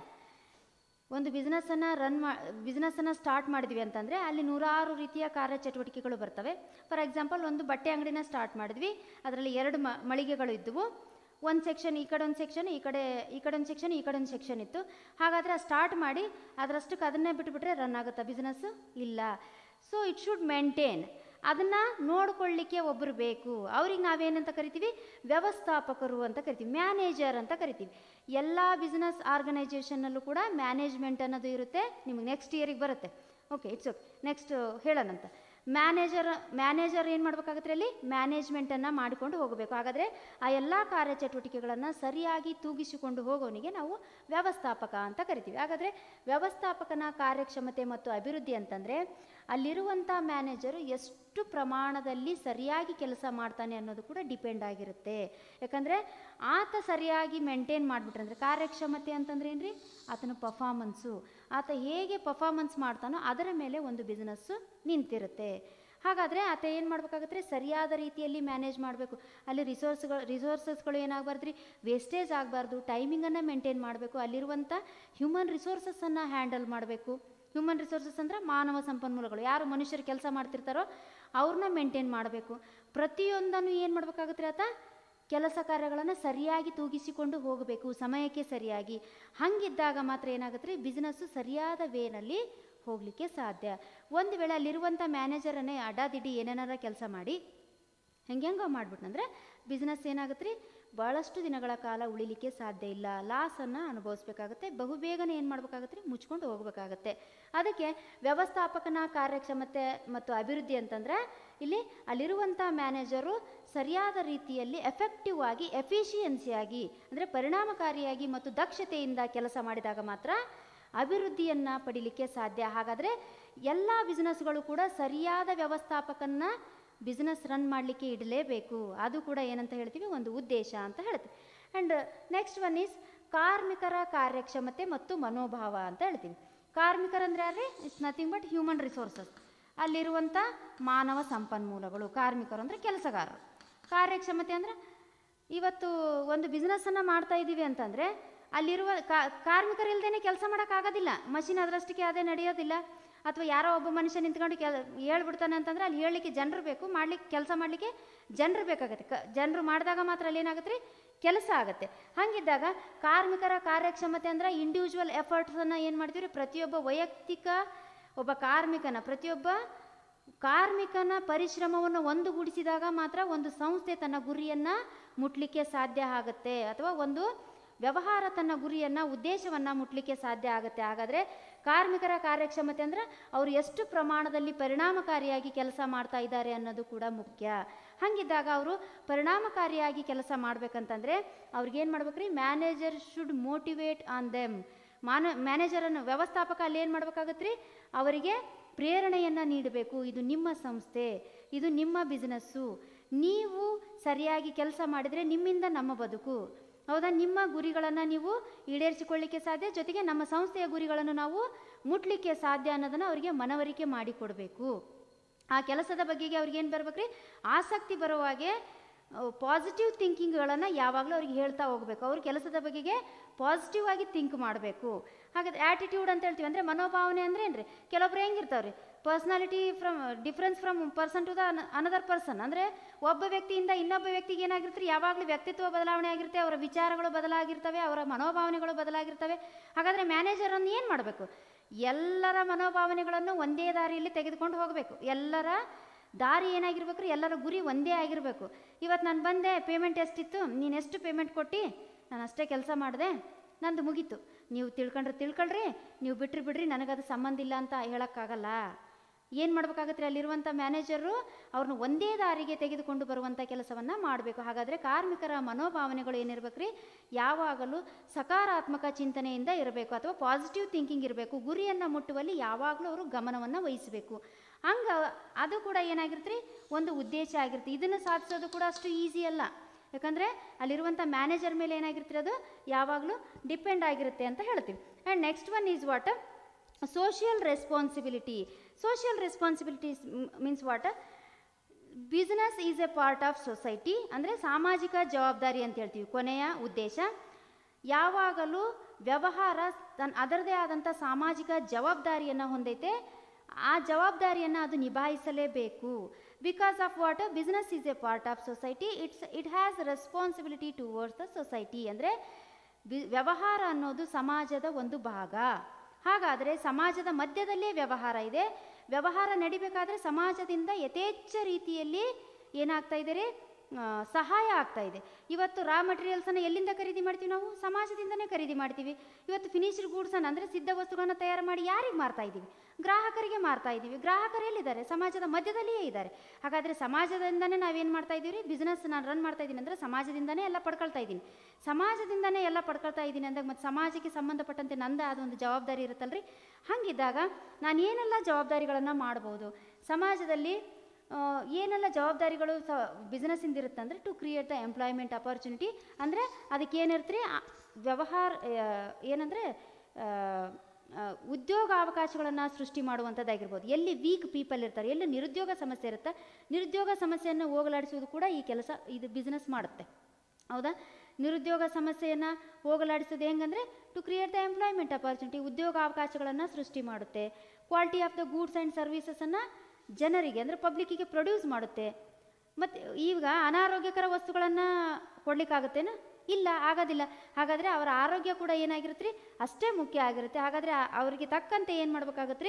ಒಂದು ಬಿಸ್ನೆಸ್ಸನ್ನು ರನ್ ಮಾ ಬಿಸ್ನೆಸ್ಸನ್ನು ಸ್ಟಾರ್ಟ್ ಮಾಡಿದ್ವಿ ಅಂತಂದರೆ ಅಲ್ಲಿ ನೂರಾರು ರೀತಿಯ ಕಾರ್ಯಚಟುವಟಿಕೆಗಳು ಬರ್ತವೆ ಫಾರ್ ಎಕ್ಸಾಂಪಲ್ ಒಂದು ಬಟ್ಟೆ ಅಂಗಡಿನ ಸ್ಟಾರ್ಟ್ ಮಾಡಿದ್ವಿ ಅದರಲ್ಲಿ ಎರಡು ಮ ಮಳಿಗೆಗಳು ಇದ್ದವು ಒಂದು ಸೆಕ್ಷನ್ ಈ ಕಡೆ ಒಂದು ಸೆಕ್ಷನ್ ಈ ಕಡೆ ಈ ಕಡೆ ಒಂದು ಸೆಕ್ಷನ್ ಈ ಕಡೆ ಒಂದು ಸೆಕ್ಷನ್ ಇತ್ತು ಹಾಗಾದರೆ ಸ್ಟಾರ್ಟ್ ಮಾಡಿ ಅದರಷ್ಟಕ್ಕೆ ಅದನ್ನೇ ಬಿಟ್ಬಿಟ್ರೆ ರನ್ ಆಗುತ್ತಾ ಬಿಸ್ನೆಸ್ಸು ಇಲ್ಲ ಸೊ ಇಟ್ ಶುಡ್ ಮೇಂಟೈನ್ ಅದನ್ನು ನೋಡ್ಕೊಳ್ಳಿಕ್ಕೆ ಒಬ್ಬರು ಬೇಕು ಅವ್ರಿಗೆ ನಾವೇನಂತ ಕರಿತೀವಿ ವ್ಯವಸ್ಥಾಪಕರು ಅಂತ ಕರಿತೀವಿ ಮ್ಯಾನೇಜರ್ ಅಂತ ಕರಿತೀವಿ ಎಲ್ಲ ಬಿಸ್ನೆಸ್ ಆರ್ಗನೈಜೇಷನ್ನಲ್ಲೂ ಕೂಡ ಮ್ಯಾನೇಜ್ಮೆಂಟ್ ಅನ್ನೋದು ಇರುತ್ತೆ ನಿಮಗೆ ನೆಕ್ಸ್ಟ್ ಇಯರಿಗೆ ಬರುತ್ತೆ ಓಕೆ ಇಟ್ಸ್ ಓಕೆ ನೆಕ್ಸ್ಟ್ ಹೇಳೋಣಂತ ಮ್ಯಾನೇಜರ್ ಮ್ಯಾನೇಜರ್ ಏನು ಮಾಡಬೇಕಾಗುತ್ತೆ ಅಲ್ಲಿ ಮ್ಯಾನೇಜ್ಮೆಂಟನ್ನು ಮಾಡಿಕೊಂಡು ಹೋಗಬೇಕು ಹಾಗಾದರೆ ಆ ಎಲ್ಲ ಕಾರ್ಯಚಟುವಟಿಕೆಗಳನ್ನು ಸರಿಯಾಗಿ ತೂಗಿಸಿಕೊಂಡು ಹೋಗೋನಿಗೆ ನಾವು ವ್ಯವಸ್ಥಾಪಕ ಅಂತ ಕರಿತೀವಿ ಹಾಗಾದರೆ ವ್ಯವಸ್ಥಾಪಕನ ಕಾರ್ಯಕ್ಷಮತೆ ಮತ್ತು ಅಭಿವೃದ್ಧಿ ಅಂತಂದರೆ ಅಲ್ಲಿರುವಂಥ ಮ್ಯಾನೇಜರು ಎಷ್ಟು ಪ್ರಮಾಣದಲ್ಲಿ ಸರಿಯಾಗಿ ಕೆಲಸ ಮಾಡ್ತಾನೆ ಅನ್ನೋದು ಕೂಡ ಡಿಪೆಂಡ್ ಆಗಿರುತ್ತೆ ಯಾಕಂದರೆ ಆತ ಸರಿಯಾಗಿ ಮೇಂಟೈನ್ ಮಾಡಿಬಿಟ್ರೆ ಅಂದರೆ ಕಾರ್ಯಕ್ಷಮತೆ ಅಂತಂದ್ರೆ ಏನ್ರಿ ಆತನ ಪರ್ಫಾರ್ಮೆನ್ಸು ಆತ ಹೇಗೆ ಪರ್ಫಾರ್ಮೆನ್ಸ್ ಮಾಡ್ತಾನೋ ಅದರ ಮೇಲೆ ಒಂದು ಬಿಸ್ನೆಸ್ಸು ನಿಂತಿರುತ್ತೆ ಹಾಗಾದರೆ ಆತ ಏನು ಮಾಡ್ಬೇಕಾಗತ್ತೆ ರೀ ಸರಿಯಾದ ರೀತಿಯಲ್ಲಿ ಮ್ಯಾನೇಜ್ ಮಾಡಬೇಕು ಅಲ್ಲಿ ರಿಸೋರ್ಸ್ಗಳು ರಿಸೋರ್ಸಸ್ಗಳು ಏನಾಗಬಾರ್ದು ರೀ ವೇಸ್ಟೇಜ್ ಆಗಬಾರ್ದು ಟೈಮಿಂಗನ್ನು ಮೇಂಟೈನ್ ಮಾಡಬೇಕು ಅಲ್ಲಿರುವಂಥ ಹ್ಯೂಮನ್ ರಿಸೋರ್ಸಸ್ಸನ್ನು ಹ್ಯಾಂಡಲ್ ಮಾಡಬೇಕು ಹ್ಯೂಮನ್ ರಿಸೋರ್ಸಸ್ ಅಂದರೆ ಮಾನವ ಸಂಪನ್ಮೂಲಗಳು ಯಾರು ಮನುಷ್ಯರು ಕೆಲಸ ಮಾಡ್ತಿರ್ತಾರೋ ಅವ್ರನ್ನ ಮೇಂಟೈನ್ ಮಾಡಬೇಕು ಪ್ರತಿಯೊಂದನ್ನು ಏನು ಮಾಡಬೇಕಾಗುತ್ತೆ ರೀ ಆತ ಕೆಲಸ ಕಾರ್ಯಗಳನ್ನು ಸರಿಯಾಗಿ ತೂಗಿಸಿಕೊಂಡು ಹೋಗಬೇಕು ಸಮಯಕ್ಕೆ ಸರಿಯಾಗಿ ಹಂಗಿದ್ದಾಗ ಮಾತ್ರ ಏನಾಗುತ್ತೆ ರೀ ಬಿಸ್ನೆಸ್ಸು ಸರಿಯಾದ ವೇನಲ್ಲಿ ಹೋಗಲಿಕ್ಕೆ ಸಾಧ್ಯ ಒಂದು ವೇಳೆ ಅಲ್ಲಿರುವಂಥ ಮ್ಯಾನೇಜರನ್ನೇ ಅಡ್ಡಾದಿಡ್ಡಿ ಏನೇನಾರ ಕೆಲಸ ಮಾಡಿ ಹೆಂಗೆಂಗೋ ಮಾಡ್ಬಿಟ್ನಂದ್ರೆ ಬಿಸ್ನೆಸ್ ಏನಾಗುತ್ತೆ ರೀ ಭಾಳಷ್ಟು ದಿನಗಳ ಕಾಲ ಉಳಿಲಿಕ್ಕೆ ಸಾಧ್ಯ ಇಲ್ಲ ಲಾಸನ್ನು ಅನುಭವಿಸ್ಬೇಕಾಗತ್ತೆ ಬಹುಬೇಗನೆ ಏನು ಮಾಡ್ಬೇಕಾಗತ್ತೆ ರೀ ಮುಚ್ಕೊಂಡು ಹೋಗ್ಬೇಕಾಗತ್ತೆ ಅದಕ್ಕೆ ವ್ಯವಸ್ಥಾಪಕನ ಕಾರ್ಯಕ್ಷಮತೆ ಮತ್ತು ಅಭಿವೃದ್ಧಿ ಅಂತಂದರೆ ಇಲ್ಲಿ ಅಲ್ಲಿರುವಂಥ ಮ್ಯಾನೇಜರು ಸರಿಯಾದ ರೀತಿಯಲ್ಲಿ ಎಫೆಕ್ಟಿವ್ ಆಗಿ ಎಫಿಷಿಯನ್ಸಿಯಾಗಿ ಅಂದರೆ ಪರಿಣಾಮಕಾರಿಯಾಗಿ ಮತ್ತು ದಕ್ಷತೆಯಿಂದ ಕೆಲಸ ಮಾಡಿದಾಗ ಮಾತ್ರ ಅಭಿವೃದ್ಧಿಯನ್ನು ಪಡಿಲಿಕ್ಕೆ ಸಾಧ್ಯ ಹಾಗಾದರೆ ಎಲ್ಲ ಬಿಸ್ನೆಸ್ಗಳು ಕೂಡ ಸರಿಯಾದ ವ್ಯವಸ್ಥಾಪಕನ್ನ ಬಿಸ್ನೆಸ್ ರನ್ ಮಾಡಲಿಕ್ಕೆ ಇಡಲೇಬೇಕು ಅದು ಕೂಡ ಏನಂತ ಹೇಳ್ತೀವಿ ಒಂದು ಉದ್ದೇಶ ಅಂತ ಹೇಳ್ತೀವಿ ಆ್ಯಂಡ್ ನೆಕ್ಸ್ಟ್ ಒನ್ ಈಸ್ ಕಾರ್ಮಿಕರ ಕಾರ್ಯಕ್ಷಮತೆ ಮತ್ತು ಮನೋಭಾವ ಅಂತ ಹೇಳ್ತೀವಿ ಕಾರ್ಮಿಕರಂದ್ರೆ ಯಾರೇ it's nothing but human resources ಅಲ್ಲಿರುವಂಥ ಮಾನವ ಸಂಪನ್ಮೂಲಗಳು ಕಾರ್ಮಿಕರು ಅಂದರೆ ಕೆಲಸಗಾರರು ಕಾರ್ಯಕ್ಷಮತೆ ಅಂದರೆ ಇವತ್ತು ಒಂದು ಬಿಸ್ನೆಸ್ಸನ್ನು ಮಾಡ್ತಾ ಇದ್ದೀವಿ ಅಂತಂದರೆ ಅಲ್ಲಿರುವ ಕಾರ್ಮಿಕರಿಲ್ದೇ ಕೆಲಸ ಮಾಡೋಕ್ಕಾಗೋದಿಲ್ಲ ಮಷಿನ್ ಅದರಷ್ಟಕ್ಕೆ ಅದೇ ನಡೆಯೋದಿಲ್ಲ ಅಥವಾ ಯಾರೋ ಒಬ್ಬ ಮನುಷ್ಯ ನಿಂತ್ಕೊಂಡು ಕೆಲ್ ಹೇಳ್ಬಿಡ್ತಾನೆ ಅಂತಂದ್ರೆ ಅಲ್ಲಿ ಹೇಳಲಿಕ್ಕೆ ಜನರು ಬೇಕು ಮಾಡ್ಲಿಕ್ಕೆ ಕೆಲಸ ಮಾಡಲಿಕ್ಕೆ ಜನರು ಬೇಕಾಗತ್ತೆ ಕ ಜನರು ಮಾಡಿದಾಗ ಮಾತ್ರ ಅಲ್ಲಿ ಏನಾಗುತ್ತೆ ರೀ ಕೆಲಸ ಆಗುತ್ತೆ ಹಾಗಿದ್ದಾಗ ಕಾರ್ಮಿಕರ ಕಾರ್ಯಕ್ಷಮತೆ ಅಂದ್ರೆ ಇಂಡಿವಿಜುವಲ್ ಎಫರ್ಟ್ಸನ್ನು ಏನು ಮಾಡ್ತೀವಿ ರೀ ಪ್ರತಿಯೊಬ್ಬ ವೈಯಕ್ತಿಕ ಒಬ್ಬ ಕಾರ್ಮಿಕನ ಪ್ರತಿಯೊಬ್ಬ ಕಾರ್ಮಿಕನ ಪರಿಶ್ರಮವನ್ನು ಒಂದುಗೂಡಿಸಿದಾಗ ಮಾತ್ರ ಒಂದು ಸಂಸ್ಥೆ ತನ್ನ ಗುರಿಯನ್ನು ಮುಟ್ಲಿಕ್ಕೆ ಸಾಧ್ಯ ಆಗುತ್ತೆ ಅಥವಾ ಒಂದು ವ್ಯವಹಾರ ತನ್ನ ಗುರಿಯನ್ನು ಉದ್ದೇಶವನ್ನು ಮುಟ್ಲಿಕ್ಕೆ ಸಾಧ್ಯ ಆಗುತ್ತೆ ಹಾಗಾದರೆ ಕಾರ್ಮಿಕರ ಕಾರ್ಯಕ್ಷಮತೆ ಅಂದರೆ ಅವರು ಎಷ್ಟು ಪ್ರಮಾಣದಲ್ಲಿ ಪರಿಣಾಮಕಾರಿಯಾಗಿ ಕೆಲಸ ಮಾಡ್ತಾ ಇದ್ದಾರೆ ಅನ್ನೋದು ಕೂಡ ಮುಖ್ಯ ಹಾಗಿದ್ದಾಗ ಅವರು ಪರಿಣಾಮಕಾರಿಯಾಗಿ ಕೆಲಸ ಮಾಡ್ಬೇಕಂತಂದರೆ ಅವ್ರಿಗೇನು ಮಾಡ್ಬೇಕ್ರಿ manager should motivate on them ಮಾನ ಮ್ಯಾನೇಜರನ್ನು ವ್ಯವಸ್ಥಾಪಕ ಅಲ್ಲಿ ಏನು ಮಾಡ್ಬೇಕಾಗತ್ತೆ ರೀ ಅವರಿಗೆ ಪ್ರೇರಣೆಯನ್ನು ನೀಡಬೇಕು ಇದು ನಿಮ್ಮ ಸಂಸ್ಥೆ ಇದು ನಿಮ್ಮ ಬಿಸ್ನೆಸ್ಸು ನೀವು ಸರಿಯಾಗಿ ಕೆಲಸ ಮಾಡಿದರೆ ನಿಮ್ಮಿಂದ ನಮ್ಮ ಬದುಕು ಹೌದಾ ನಿಮ್ಮ ಗುರಿಗಳನ್ನು ನೀವು ಈಡೇರಿಸಿಕೊಳ್ಳಿಕ್ಕೆ ಸಾಧ್ಯ ಜೊತೆಗೆ ನಮ್ಮ ಸಂಸ್ಥೆಯ ಗುರಿಗಳನ್ನು ನಾವು ಮುಟ್ಲಿಕ್ಕೆ ಸಾಧ್ಯ ಅನ್ನೋದನ್ನು ಅವರಿಗೆ ಮನವರಿಕೆ ಮಾಡಿಕೊಡಬೇಕು ಆ ಕೆಲಸದ ಬಗೆಗೆ ಅವ್ರಿಗೇನು ಬರ್ಬೇಕ್ರಿ ಆಸಕ್ತಿ ಬರೋ ಹಾಗೆ ಪಾಸಿಟಿವ್ ಥಿಂಕಿಂಗ್ಗಳನ್ನು ಯಾವಾಗಲೂ ಅವ್ರಿಗೆ ಹೇಳ್ತಾ ಹೋಗಬೇಕು ಅವ್ರ ಕೆಲಸದ ಬಗೆಗೆ ಪಾಸಿಟಿವ್ ಆಗಿ ಥಿಂಕ್ ಮಾಡಬೇಕು ಹಾಗಾದ್ರೆ ಆ್ಯಟಿಟ್ಯೂಡ್ ಅಂತ ಹೇಳ್ತೀವಿ ಅಂದರೆ ಮನೋಭಾವನೆ ಅಂದ್ರೆ ಏನು ರೀ ಕೆಲವೊಬ್ರು ಹೆಂಗಿರ್ತಾವ್ರಿ personality from difference from person to the another person ಅಂದರೆ ಒಬ್ಬ ವ್ಯಕ್ತಿಯಿಂದ ಇನ್ನೊಬ್ಬ ವ್ಯಕ್ತಿಗೆ ಏನಾಗಿರ್ತಾರೆ ಯಾವಾಗಲೂ ವ್ಯಕ್ತಿತ್ವ ಬದಲಾವಣೆ ಆಗಿರುತ್ತೆ ಅವರ ವಿಚಾರಗಳು ಬದಲಾಗಿರ್ತವೆ ಅವರ ಮನೋಭಾವನೆಗಳು ಬದಲಾಗಿರ್ತವೆ ಹಾಗಾದರೆ ಮ್ಯಾನೇಜರನ್ನು ಏನು ಮಾಡಬೇಕು ಎಲ್ಲರ ಮನೋಭಾವನೆಗಳನ್ನು ಒಂದೇ ದಾರಿಯಲ್ಲಿ ತೆಗೆದುಕೊಂಡು ಹೋಗಬೇಕು ಎಲ್ಲರ ದಾರಿ ಏನಾಗಿರ್ಬೇಕು ರೀ ಎಲ್ಲರ ಗುರಿ ಒಂದೇ ಆಗಿರಬೇಕು ಇವತ್ತು ನಾನು ಬಂದೆ ಪೇಮೆಂಟ್ ಎಷ್ಟಿತ್ತು ನೀನು ಎಷ್ಟು ಪೇಮೆಂಟ್ ಕೊಟ್ಟು ನಾನು ಅಷ್ಟೇ ಕೆಲಸ ಮಾಡಿದೆ ನಂದು ಮುಗೀತು ನೀವು ತಿಳ್ಕೊಂಡ್ರೆ ತಿಳ್ಕೊಳ್ರಿ ನೀವು ಬಿಟ್ರಿ ಬಿಡ್ರಿ ನನಗದು ಸಂಬಂಧ ಇಲ್ಲ ಅಂತ ಹೇಳೋಕ್ಕಾಗಲ್ಲ ಏನು ಮಾಡ್ಬೇಕಾಗತ್ತೆ ರೀ ಅಲ್ಲಿರುವಂಥ ಮ್ಯಾನೇಜರು ಅವ್ರನ್ನ ಒಂದೇ ದಾರಿಗೆ ತೆಗೆದುಕೊಂಡು ಬರುವಂಥ ಕೆಲಸವನ್ನು ಮಾಡಬೇಕು ಹಾಗಾದರೆ ಕಾರ್ಮಿಕರ ಮನೋಭಾವನೆಗಳು ಏನಿರ್ಬೇಕು ರೀ ಯಾವಾಗಲೂ ಸಕಾರಾತ್ಮಕ ಚಿಂತನೆಯಿಂದ ಇರಬೇಕು ಅಥವಾ ಪಾಸಿಟಿವ್ ಥಿಂಕಿಂಗ್ ಇರಬೇಕು ಗುರಿಯನ್ನು ಮುಟ್ಟುವಲ್ಲಿ ಯಾವಾಗಲೂ ಅವರು ಗಮನವನ್ನು ವಹಿಸಬೇಕು ಹಂಗೆ ಅದು ಕೂಡ ಏನಾಗಿರುತ್ತೆ ರೀ ಒಂದು ಉದ್ದೇಶ ಆಗಿರುತ್ತೆ ಇದನ್ನು ಸಾಧಿಸೋದು ಕೂಡ ಅಷ್ಟು ಈಸಿ ಅಲ್ಲ ಯಾಕಂದರೆ ಅಲ್ಲಿರುವಂಥ ಮ್ಯಾನೇಜರ್ ಮೇಲೆ ಏನಾಗಿರ್ತೀರಿ ಅದು ಯಾವಾಗಲೂ ಡಿಪೆಂಡ್ ಆಗಿರುತ್ತೆ ಅಂತ ಹೇಳ್ತೀವಿ and next one is what social responsibility social responsibilities means what business is a part of society ಅಂದರೆ ಸಾಮಾಜಿಕ ಜವಾಬ್ದಾರಿ ಅಂತ ಹೇಳ್ತೀವಿ ಕೊನೆಯ ಉದ್ದೇಶ ಯಾವಾಗಲೂ ವ್ಯವಹಾರ ತನ್ನ ಅದರದೇ ಆದಂಥ ಸಾಮಾಜಿಕ ಜವಾಬ್ದಾರಿಯನ್ನು ಹೊಂದೈತೆ ಆ ಜವಾಬ್ದಾರಿಯನ್ನು ಅದು ನಿಭಾಯಿಸಲೇಬೇಕು because of what business is a part of society it's it has responsibility towards the society ಅಂದರೆ ಬಿ ವ್ಯವಹಾರ ಅನ್ನೋದು ಸಮಾಜದ ಒಂದು ಭಾಗ ಹಾಗಾದರೆ ಸಮಾಜದ ಮಧ್ಯದಲ್ಲೇ ವ್ಯವಹಾರ ಇದೆ ವ್ಯವಹಾರ ನಡಿಬೇಕಾದ್ರೆ ಸಮಾಜದಿಂದ ಯಥೇಚ್ಛ ರೀತಿಯಲ್ಲಿ ಏನಾಗ್ತಾ ಇದೆ ರೀ ಆ, ಸಹಾಯ ಆಗ್ತಾ ಇದೆ ಇವತ್ತು ರಾ ಮಟೀರಿಯಲ್ಸನ್ನು ಎಲ್ಲಿಂದ ಖರೀದಿ ಮಾಡ್ತೀವಿ ನಾವು ಸಮಾಜದಿಂದನೇ ಖರೀದಿ ಮಾಡ್ತೀವಿ ಇವತ್ತು ಫಿನಿಶ್ಡ್ ಗೂಡ್ಸನ್ನು ಅಂದರೆ ಸಿದ್ಧ ವಸ್ತುಗಳನ್ನು ತಯಾರು ಮಾಡಿ ಯಾರಿಗೆ ಮಾರ್ತಾ ಇದ್ದೀವಿ ಗ್ರಾಹಕರಿಗೆ ಮಾರ್ತಾ ಇದ್ದೀವಿ ಗ್ರಾಹಕರು ಎಲ್ಲಿದ್ದಾರೆ ಸಮಾಜದ ಮಧ್ಯದಲ್ಲಿಯೇ ಇದ್ದಾರೆ ಹಾಗಾದರೆ ಸಮಾಜದಿಂದನೇ ನಾವೇನು ಮಾಡ್ತಾ ಇದ್ದೀವಿ ಬಿಸ್ನೆಸ್ ನಾನು ರನ್ ಮಾಡ್ತಾ ಇದ್ದೀನಿ ಅಂದರೆ ಸಮಾಜದಿಂದನೇ ಎಲ್ಲ ಪಡ್ಕೊಳ್ತಾ ಇದ್ದೀನಿ ಸಮಾಜದಿಂದನೇ ಎಲ್ಲ ಪಡ್ಕೊಳ್ತಾ ಇದ್ದೀನಿ ಅಂದಾಗ ಮತ್ತು ಸಮಾಜಕ್ಕೆ ಸಂಬಂಧಪಟ್ಟಂತೆ ನಂದು ಆದ ಒಂದು ಜವಾಬ್ದಾರಿ ಇರುತ್ತಲ್ರಿ ಹಾಗಿದ್ದಾಗ ನಾನು ಏನೆಲ್ಲ ಜವಾಬ್ದಾರಿಗಳನ್ನು ಮಾಡ್ಬೋದು ಸಮಾಜದಲ್ಲಿ ಆ, ಏನೆಲ್ಲ ಜವಾಬ್ದಾರಿಗಳು ಸ ಬಿಸ್ನೆಸ್ಸಿಂದ ಇರುತ್ತೆ ಅಂದರೆ to create the employment opportunity ಅಂದರೆ ಅದಕ್ಕೆ ಏನಿರ್ತೀರಿ ವ್ಯವಹಾರ ಏನಂದರೆ ಉದ್ಯೋಗ ಅವಕಾಶಗಳನ್ನು ಸೃಷ್ಟಿ ಮಾಡುವಂಥದ್ದಾಗಿರ್ಬೋದು ಎಲ್ಲಿ ವೀಕ್ ಪೀಪಲ್ ಇರ್ತಾರೆ ಎಲ್ಲಿ ನಿರುದ್ಯೋಗ ಸಮಸ್ಯೆ ಇರುತ್ತೆ ನಿರುದ್ಯೋಗ ಸಮಸ್ಯೆಯನ್ನು ಹೋಗಲಾಡಿಸುವುದು ಕೂಡ ಈ ಕೆಲಸ ಇದು ಬಿಸ್ನೆಸ್ ಮಾಡುತ್ತೆ ಹೌದಾ ನಿರುದ್ಯೋಗ ಸಮಸ್ಯೆಯನ್ನು ಹೋಗಲಾಡಿಸೋದು ಹೆಂಗಂದರೆ to create the employment opportunity ಉದ್ಯೋಗ ಅವಕಾಶಗಳನ್ನು ಸೃಷ್ಟಿ ಮಾಡುತ್ತೆ quality of the goods and ಸರ್ವೀಸಸನ್ನು ಜನರಿಗೆ ಅಂದರೆ ಪಬ್ಲಿಕ್ಕಿಗೆ ಪ್ರೊಡ್ಯೂಸ್ ಮಾಡುತ್ತೆ ಮತ್ತು ಈಗ ಅನಾರೋಗ್ಯಕರ ವಸ್ತುಗಳನ್ನು ಕೊಡಲಿಕ್ಕಾಗತ್ತೇನು ಇಲ್ಲ ಆಗೋದಿಲ್ಲ ಹಾಗಾದರೆ ಅವರ ಆರೋಗ್ಯ ಕೂಡ ಏನಾಗಿರುತ್ತೆ ರೀ ಅಷ್ಟೇ ಮುಖ್ಯ ಆಗಿರುತ್ತೆ ಹಾಗಾದರೆ ಆ- ಅವರಿಗೆ ತಕ್ಕಂತೆ ಏನು ಮಾಡ್ಬೇಕಾಗತ್ತೆ ರೀ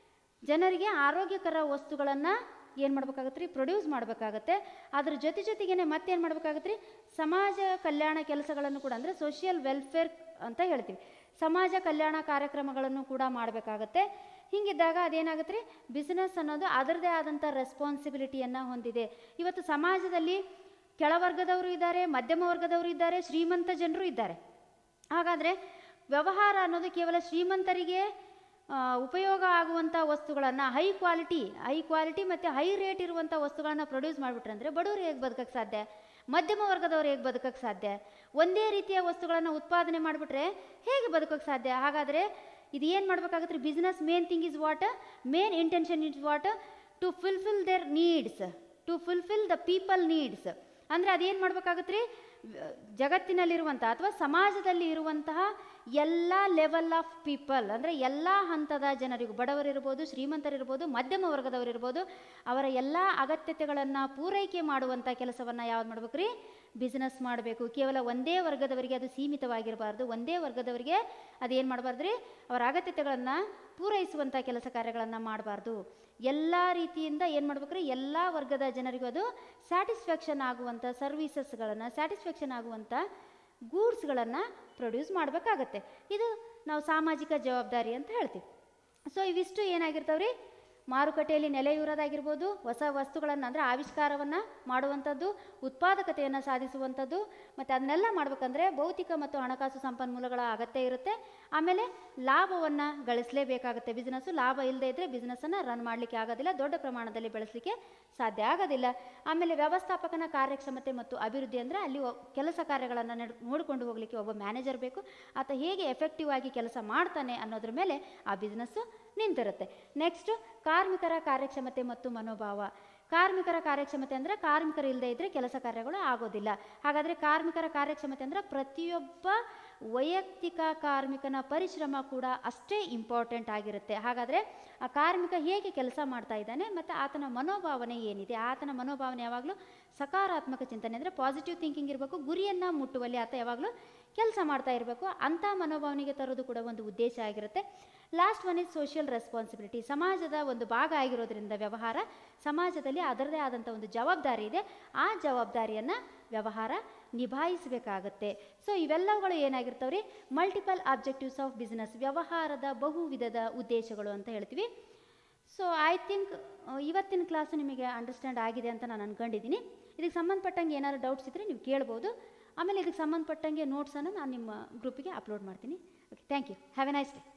ಜನರಿಗೆ ಆರೋಗ್ಯಕರ ವಸ್ತುಗಳನ್ನು ಏನು ಮಾಡ್ಬೇಕಾಗತ್ತೆ ರೀ ಪ್ರೊಡ್ಯೂಸ್ ಮಾಡಬೇಕಾಗತ್ತೆ ಅದ್ರ ಜೊತೆ ಜೊತೆಗೇನೆ ಮತ್ತೇನು ಮಾಡ್ಬೇಕಾಗತ್ತೆ ರೀ ಸಮಾಜ ಕಲ್ಯಾಣ ಕೆಲಸಗಳನ್ನು ಕೂಡ ಅಂದರೆ ಸೋಷಿಯಲ್ ವೆಲ್ಫೇರ್ ಅಂತ ಹೇಳ್ತೀವಿ ಸಮಾಜ ಕಲ್ಯಾಣ ಕಾರ್ಯಕ್ರಮಗಳನ್ನು ಕೂಡ ಮಾಡಬೇಕಾಗತ್ತೆ ಹೀಗಿದ್ದಾಗ ಅದೇನಾಗುತ್ತೆ ರೀ ಬಿಸ್ನೆಸ್ ಅನ್ನೋದು ಅದರದೇ ಆದಂಥ ರೆಸ್ಪಾನ್ಸಿಬಿಲಿಟಿಯನ್ನು ಹೊಂದಿದೆ ಇವತ್ತು ಸಮಾಜದಲ್ಲಿ ಕೆಳವರ್ಗದವರು ಇದ್ದಾರೆ ಮಧ್ಯಮ ವರ್ಗದವರು ಇದ್ದಾರೆ ಶ್ರೀಮಂತ ಜನರು ಇದ್ದಾರೆ ಹಾಗಾದರೆ ವ್ಯವಹಾರ ಅನ್ನೋದು ಕೇವಲ ಶ್ರೀಮಂತರಿಗೆ ಆ, ಉಪಯೋಗ ಆಗುವಂಥ ವಸ್ತುಗಳನ್ನು ಹೈ ಕ್ವಾಲಿಟಿ ಹೈ ಕ್ವಾಲಿಟಿ ಮತ್ತು ಹೈ ರೇಟ್ ಇರುವಂಥ ವಸ್ತುಗಳನ್ನು ಪ್ರೊಡ್ಯೂಸ್ ಮಾಡಿಬಿಟ್ರೆ ಅಂದರೆ ಬಡವರು ಹೇಗೆ ಬದುಕಕ್ಕೆ ಸಾಧ್ಯ ಮಧ್ಯಮ ವರ್ಗದವ್ರು ಹೇಗೆ ಬದುಕಕ್ಕೆ ಸಾಧ್ಯ ಒಂದೇ ರೀತಿಯ ವಸ್ತುಗಳನ್ನು ಉತ್ಪಾದನೆ ಮಾಡಿಬಿಟ್ರೆ ಹೇಗೆ ಬದುಕೋಕ್ಕೆ ಸಾಧ್ಯ ಹಾಗಾದರೆ ಇದು ಏನು ಮಾಡ್ಬೇಕಾಗತ್ತೆ ರೀ business main thing is what main intention is what to fulfil their needs to fulfil the people needs ಅಂದರೆ ಅದೇನು ಮಾಡ್ಬೇಕಾಗತ್ತೆ ರೀ ಜಗತ್ತಿನಲ್ಲಿರುವಂಥ ಅಥವಾ ಸಮಾಜದಲ್ಲಿ ಇರುವಂತಹ ಎಲ್ಲ ಲೆವೆಲ್ ಆಫ್ ಪೀಪಲ್ ಅಂದರೆ ಎಲ್ಲ ಹಂತದ ಜನರಿಗೂ ಬಡವರಿರ್ಬೋದು ಶ್ರೀಮಂತರಿರ್ಬೋದು ಮಧ್ಯಮ ವರ್ಗದವರಿರ್ಬೋದು ಅವರ ಎಲ್ಲ ಅಗತ್ಯತೆಗಳನ್ನು ಪೂರೈಕೆ ಮಾಡುವಂಥ ಕೆಲಸವನ್ನು ಯಾವ್ದು ಮಾಡ್ಬೇಕು ರೀ ಬಿಸ್ನೆಸ್ ಮಾಡಬೇಕು ಕೇವಲ ಒಂದೇ ವರ್ಗದವರಿಗೆ ಅದು ಸೀಮಿತವಾಗಿರಬಾರ್ದು ಒಂದೇ ವರ್ಗದವರಿಗೆ ಅದೇನು ಮಾಡಬಾರ್ದು ರೀ ಅವರ ಅಗತ್ಯತೆಗಳನ್ನು ಪೂರೈಸುವಂಥ ಕೆಲಸ ಕಾರ್ಯಗಳನ್ನು ಮಾಡಬಾರ್ದು ಎಲ್ಲ ರೀತಿಯಿಂದ ಏನು ಮಾಡ್ಬೇಕು ರೀ ಎಲ್ಲ ವರ್ಗದ ಜನರಿಗೂ ಅದು ಸ್ಯಾಟಿಸ್ಫ್ಯಾಕ್ಷನ್ ಆಗುವಂಥ ಸರ್ವೀಸಸ್ಗಳನ್ನು ಸ್ಯಾಟಿಸ್ಫ್ಯಾಕ್ಷನ್ ಆಗುವಂಥ ಗೂಡ್ಸ್ಗಳನ್ನು ಪ್ರೊಡ್ಯೂಸ್ ಮಾಡಬೇಕಾಗತ್ತೆ ಇದು ನಾವು ಸಾಮಾಜಿಕ ಜವಾಬ್ದಾರಿ ಅಂತ ಹೇಳ್ತೀವಿ ಸೊ ಇವಿಷ್ಟು ಏನಾಗಿರ್ತಾವೆ ರೀ ಮಾರುಕಟ್ಟೆಯಲ್ಲಿ ನೆಲೆಯೂರೋದಾಗಿರ್ಬೋದು ಹೊಸ ವಸ್ತುಗಳನ್ನು ಅಂದರೆ ಆವಿಷ್ಕಾರವನ್ನು ಮಾಡುವಂಥದ್ದು ಉತ್ಪಾದಕತೆಯನ್ನು ಸಾಧಿಸುವಂಥದ್ದು ಮತ್ತು ಅದನ್ನೆಲ್ಲ ಮಾಡ್ಬೇಕಂದ್ರೆ ಭೌತಿಕ ಮತ್ತು ಹಣಕಾಸು ಸಂಪನ್ಮೂಲಗಳ ಅಗತ್ಯ ಇರುತ್ತೆ ಆಮೇಲೆ ಲಾಭವನ್ನು ಗಳಿಸಲೇಬೇಕಾಗುತ್ತೆ ಬಿಸ್ನೆಸ್ಸು ಲಾಭ ಇಲ್ಲದೆ ಇದ್ದರೆ ಬಿಸ್ನೆಸ್ಸನ್ನು ರನ್ ಮಾಡಲಿಕ್ಕೆ ಆಗೋದಿಲ್ಲ ದೊಡ್ಡ ಪ್ರಮಾಣದಲ್ಲಿ ಬೆಳೆಸಲಿಕ್ಕೆ ಸಾಧ್ಯ ಆಗೋದಿಲ್ಲ ಆಮೇಲೆ ವ್ಯವಸ್ಥಾಪಕನ ಕಾರ್ಯಕ್ಷಮತೆ ಮತ್ತು ಅಭಿವೃದ್ಧಿ ಅಂದರೆ ಅಲ್ಲಿ ಒ- ಕೆಲಸ ಕಾರ್ಯಗಳನ್ನು ನಡ್ ನೋಡಿಕೊಂಡು ಹೋಗಲಿಕ್ಕೆ ಒಬ್ಬ ಮ್ಯಾನೇಜರ್ ಬೇಕು ಆತ ಹೇಗೆ ಎಫೆಕ್ಟಿವ್ ಆಗಿ ಕೆಲಸ ಮಾಡ್ತಾನೆ ಅನ್ನೋದ್ರ ಮೇಲೆ ಆ ಬಿಸ್ನೆಸ್ಸು ನಿಂತಿರುತ್ತೆ ನೆಕ್ಸ್ಟ್ ಕಾರ್ಮಿಕರ ಕಾರ್ಯಕ್ಷಮತೆ ಮತ್ತು ಮನೋಭಾವ ಕಾರ್ಮಿಕರ ಕಾರ್ಯಕ್ಷಮತೆ ಅಂದರೆ ಕಾರ್ಮಿಕರು ಇಲ್ಲದೆ ಇದ್ದರೆ ಕೆಲಸ ಕಾರ್ಯಗಳು ಆಗೋದಿಲ್ಲ ಹಾಗಾದರೆ ಕಾರ್ಮಿಕರ ಕಾರ್ಯಕ್ಷಮತೆ ಅಂದರೆ ಪ್ರತಿಯೊಬ್ಬ ವೈಯಕ್ತಿಕ ಕಾರ್ಮಿಕನ ಪರಿಶ್ರಮ ಕೂಡ ಅಷ್ಟೇ ಇಂಪಾರ್ಟೆಂಟ್ ಆಗಿರುತ್ತೆ ಹಾಗಾದರೆ ಆ ಕಾರ್ಮಿಕ ಹೇಗೆ ಕೆಲಸ ಮಾಡ್ತಾ ಇದ್ದಾನೆ ಮತ್ತು ಆತನ ಮನೋಭಾವನೆ ಏನಿದೆ ಆತನ ಮನೋಭಾವನೆ ಯಾವಾಗಲೂ ಸಕಾರಾತ್ಮಕ ಚಿಂತನೆ ಅಂದರೆ ಪಾಸಿಟಿವ್ ಥಿಂಕಿಂಗ್ ಇರಬೇಕು ಗುರಿಯನ್ನು ಮುಟ್ಟುವಲ್ಲಿ ಆತ ಯಾವಾಗಲೂ ಕೆಲಸ ಮಾಡ್ತಾ ಇರಬೇಕು ಅಂಥ ಮನೋಭಾವನೆಗೆ ತರೋದು ಕೂಡ ಒಂದು ಉದ್ದೇಶ ಆಗಿರುತ್ತೆ last one is social responsibility ಸಮಾಜದ ಒಂದು ಭಾಗ ಆಗಿರೋದ್ರಿಂದ ವ್ಯವಹಾರ ಸಮಾಜದಲ್ಲಿ ಅದರದೇ ಆದಂಥ ಒಂದು ಜವಾಬ್ದಾರಿ ಇದೆ ಆ ಜವಾಬ್ದಾರಿಯನ್ನು ವ್ಯವಹಾರ ನಿಭಾಯಿಸಬೇಕಾಗತ್ತೆ ಸೊ ಇವೆಲ್ಲವುಗಳು ಏನಾಗಿರ್ತಾವ್ರಿ ಮಲ್ಟಿಪಲ್ ಆಬ್ಜೆಕ್ಟಿವ್ಸ್ ಆಫ್ ಬಿಸ್ನೆಸ್ ವ್ಯವಹಾರದ ಬಹು ವಿಧದ ಉದ್ದೇಶಗಳು ಅಂತ ಹೇಳ್ತೀವಿ ಸೊ ಐ ಥಿಂಕ್ ಇವತ್ತಿನ ಕ್ಲಾಸು ನಿಮಗೆ ಅಂಡರ್ಸ್ಟ್ಯಾಂಡ್ ಆಗಿದೆ ಅಂತ ನಾನು ಅನ್ಕೊಂಡಿದ್ದೀನಿ ಇದಕ್ಕೆ ಸಂಬಂಧಪಟ್ಟಂಗೆ ಏನಾದ್ರು ಡೌಟ್ಸ್ ಇದ್ದರೆ ನೀವು ಕೇಳ್ಬೋದು ಆಮೇಲೆ ಇದಕ್ಕೆ ಸಂಬಂಧಪಟ್ಟಂಗೆ ನೋಟ್ಸನ್ನು ನಾನು ನಿಮ್ಮ ಗ್ರೂಪಿಗೆ ಅಪ್ಲೋಡ್ ಮಾಡ್ತೀನಿ okay thank you have a nice day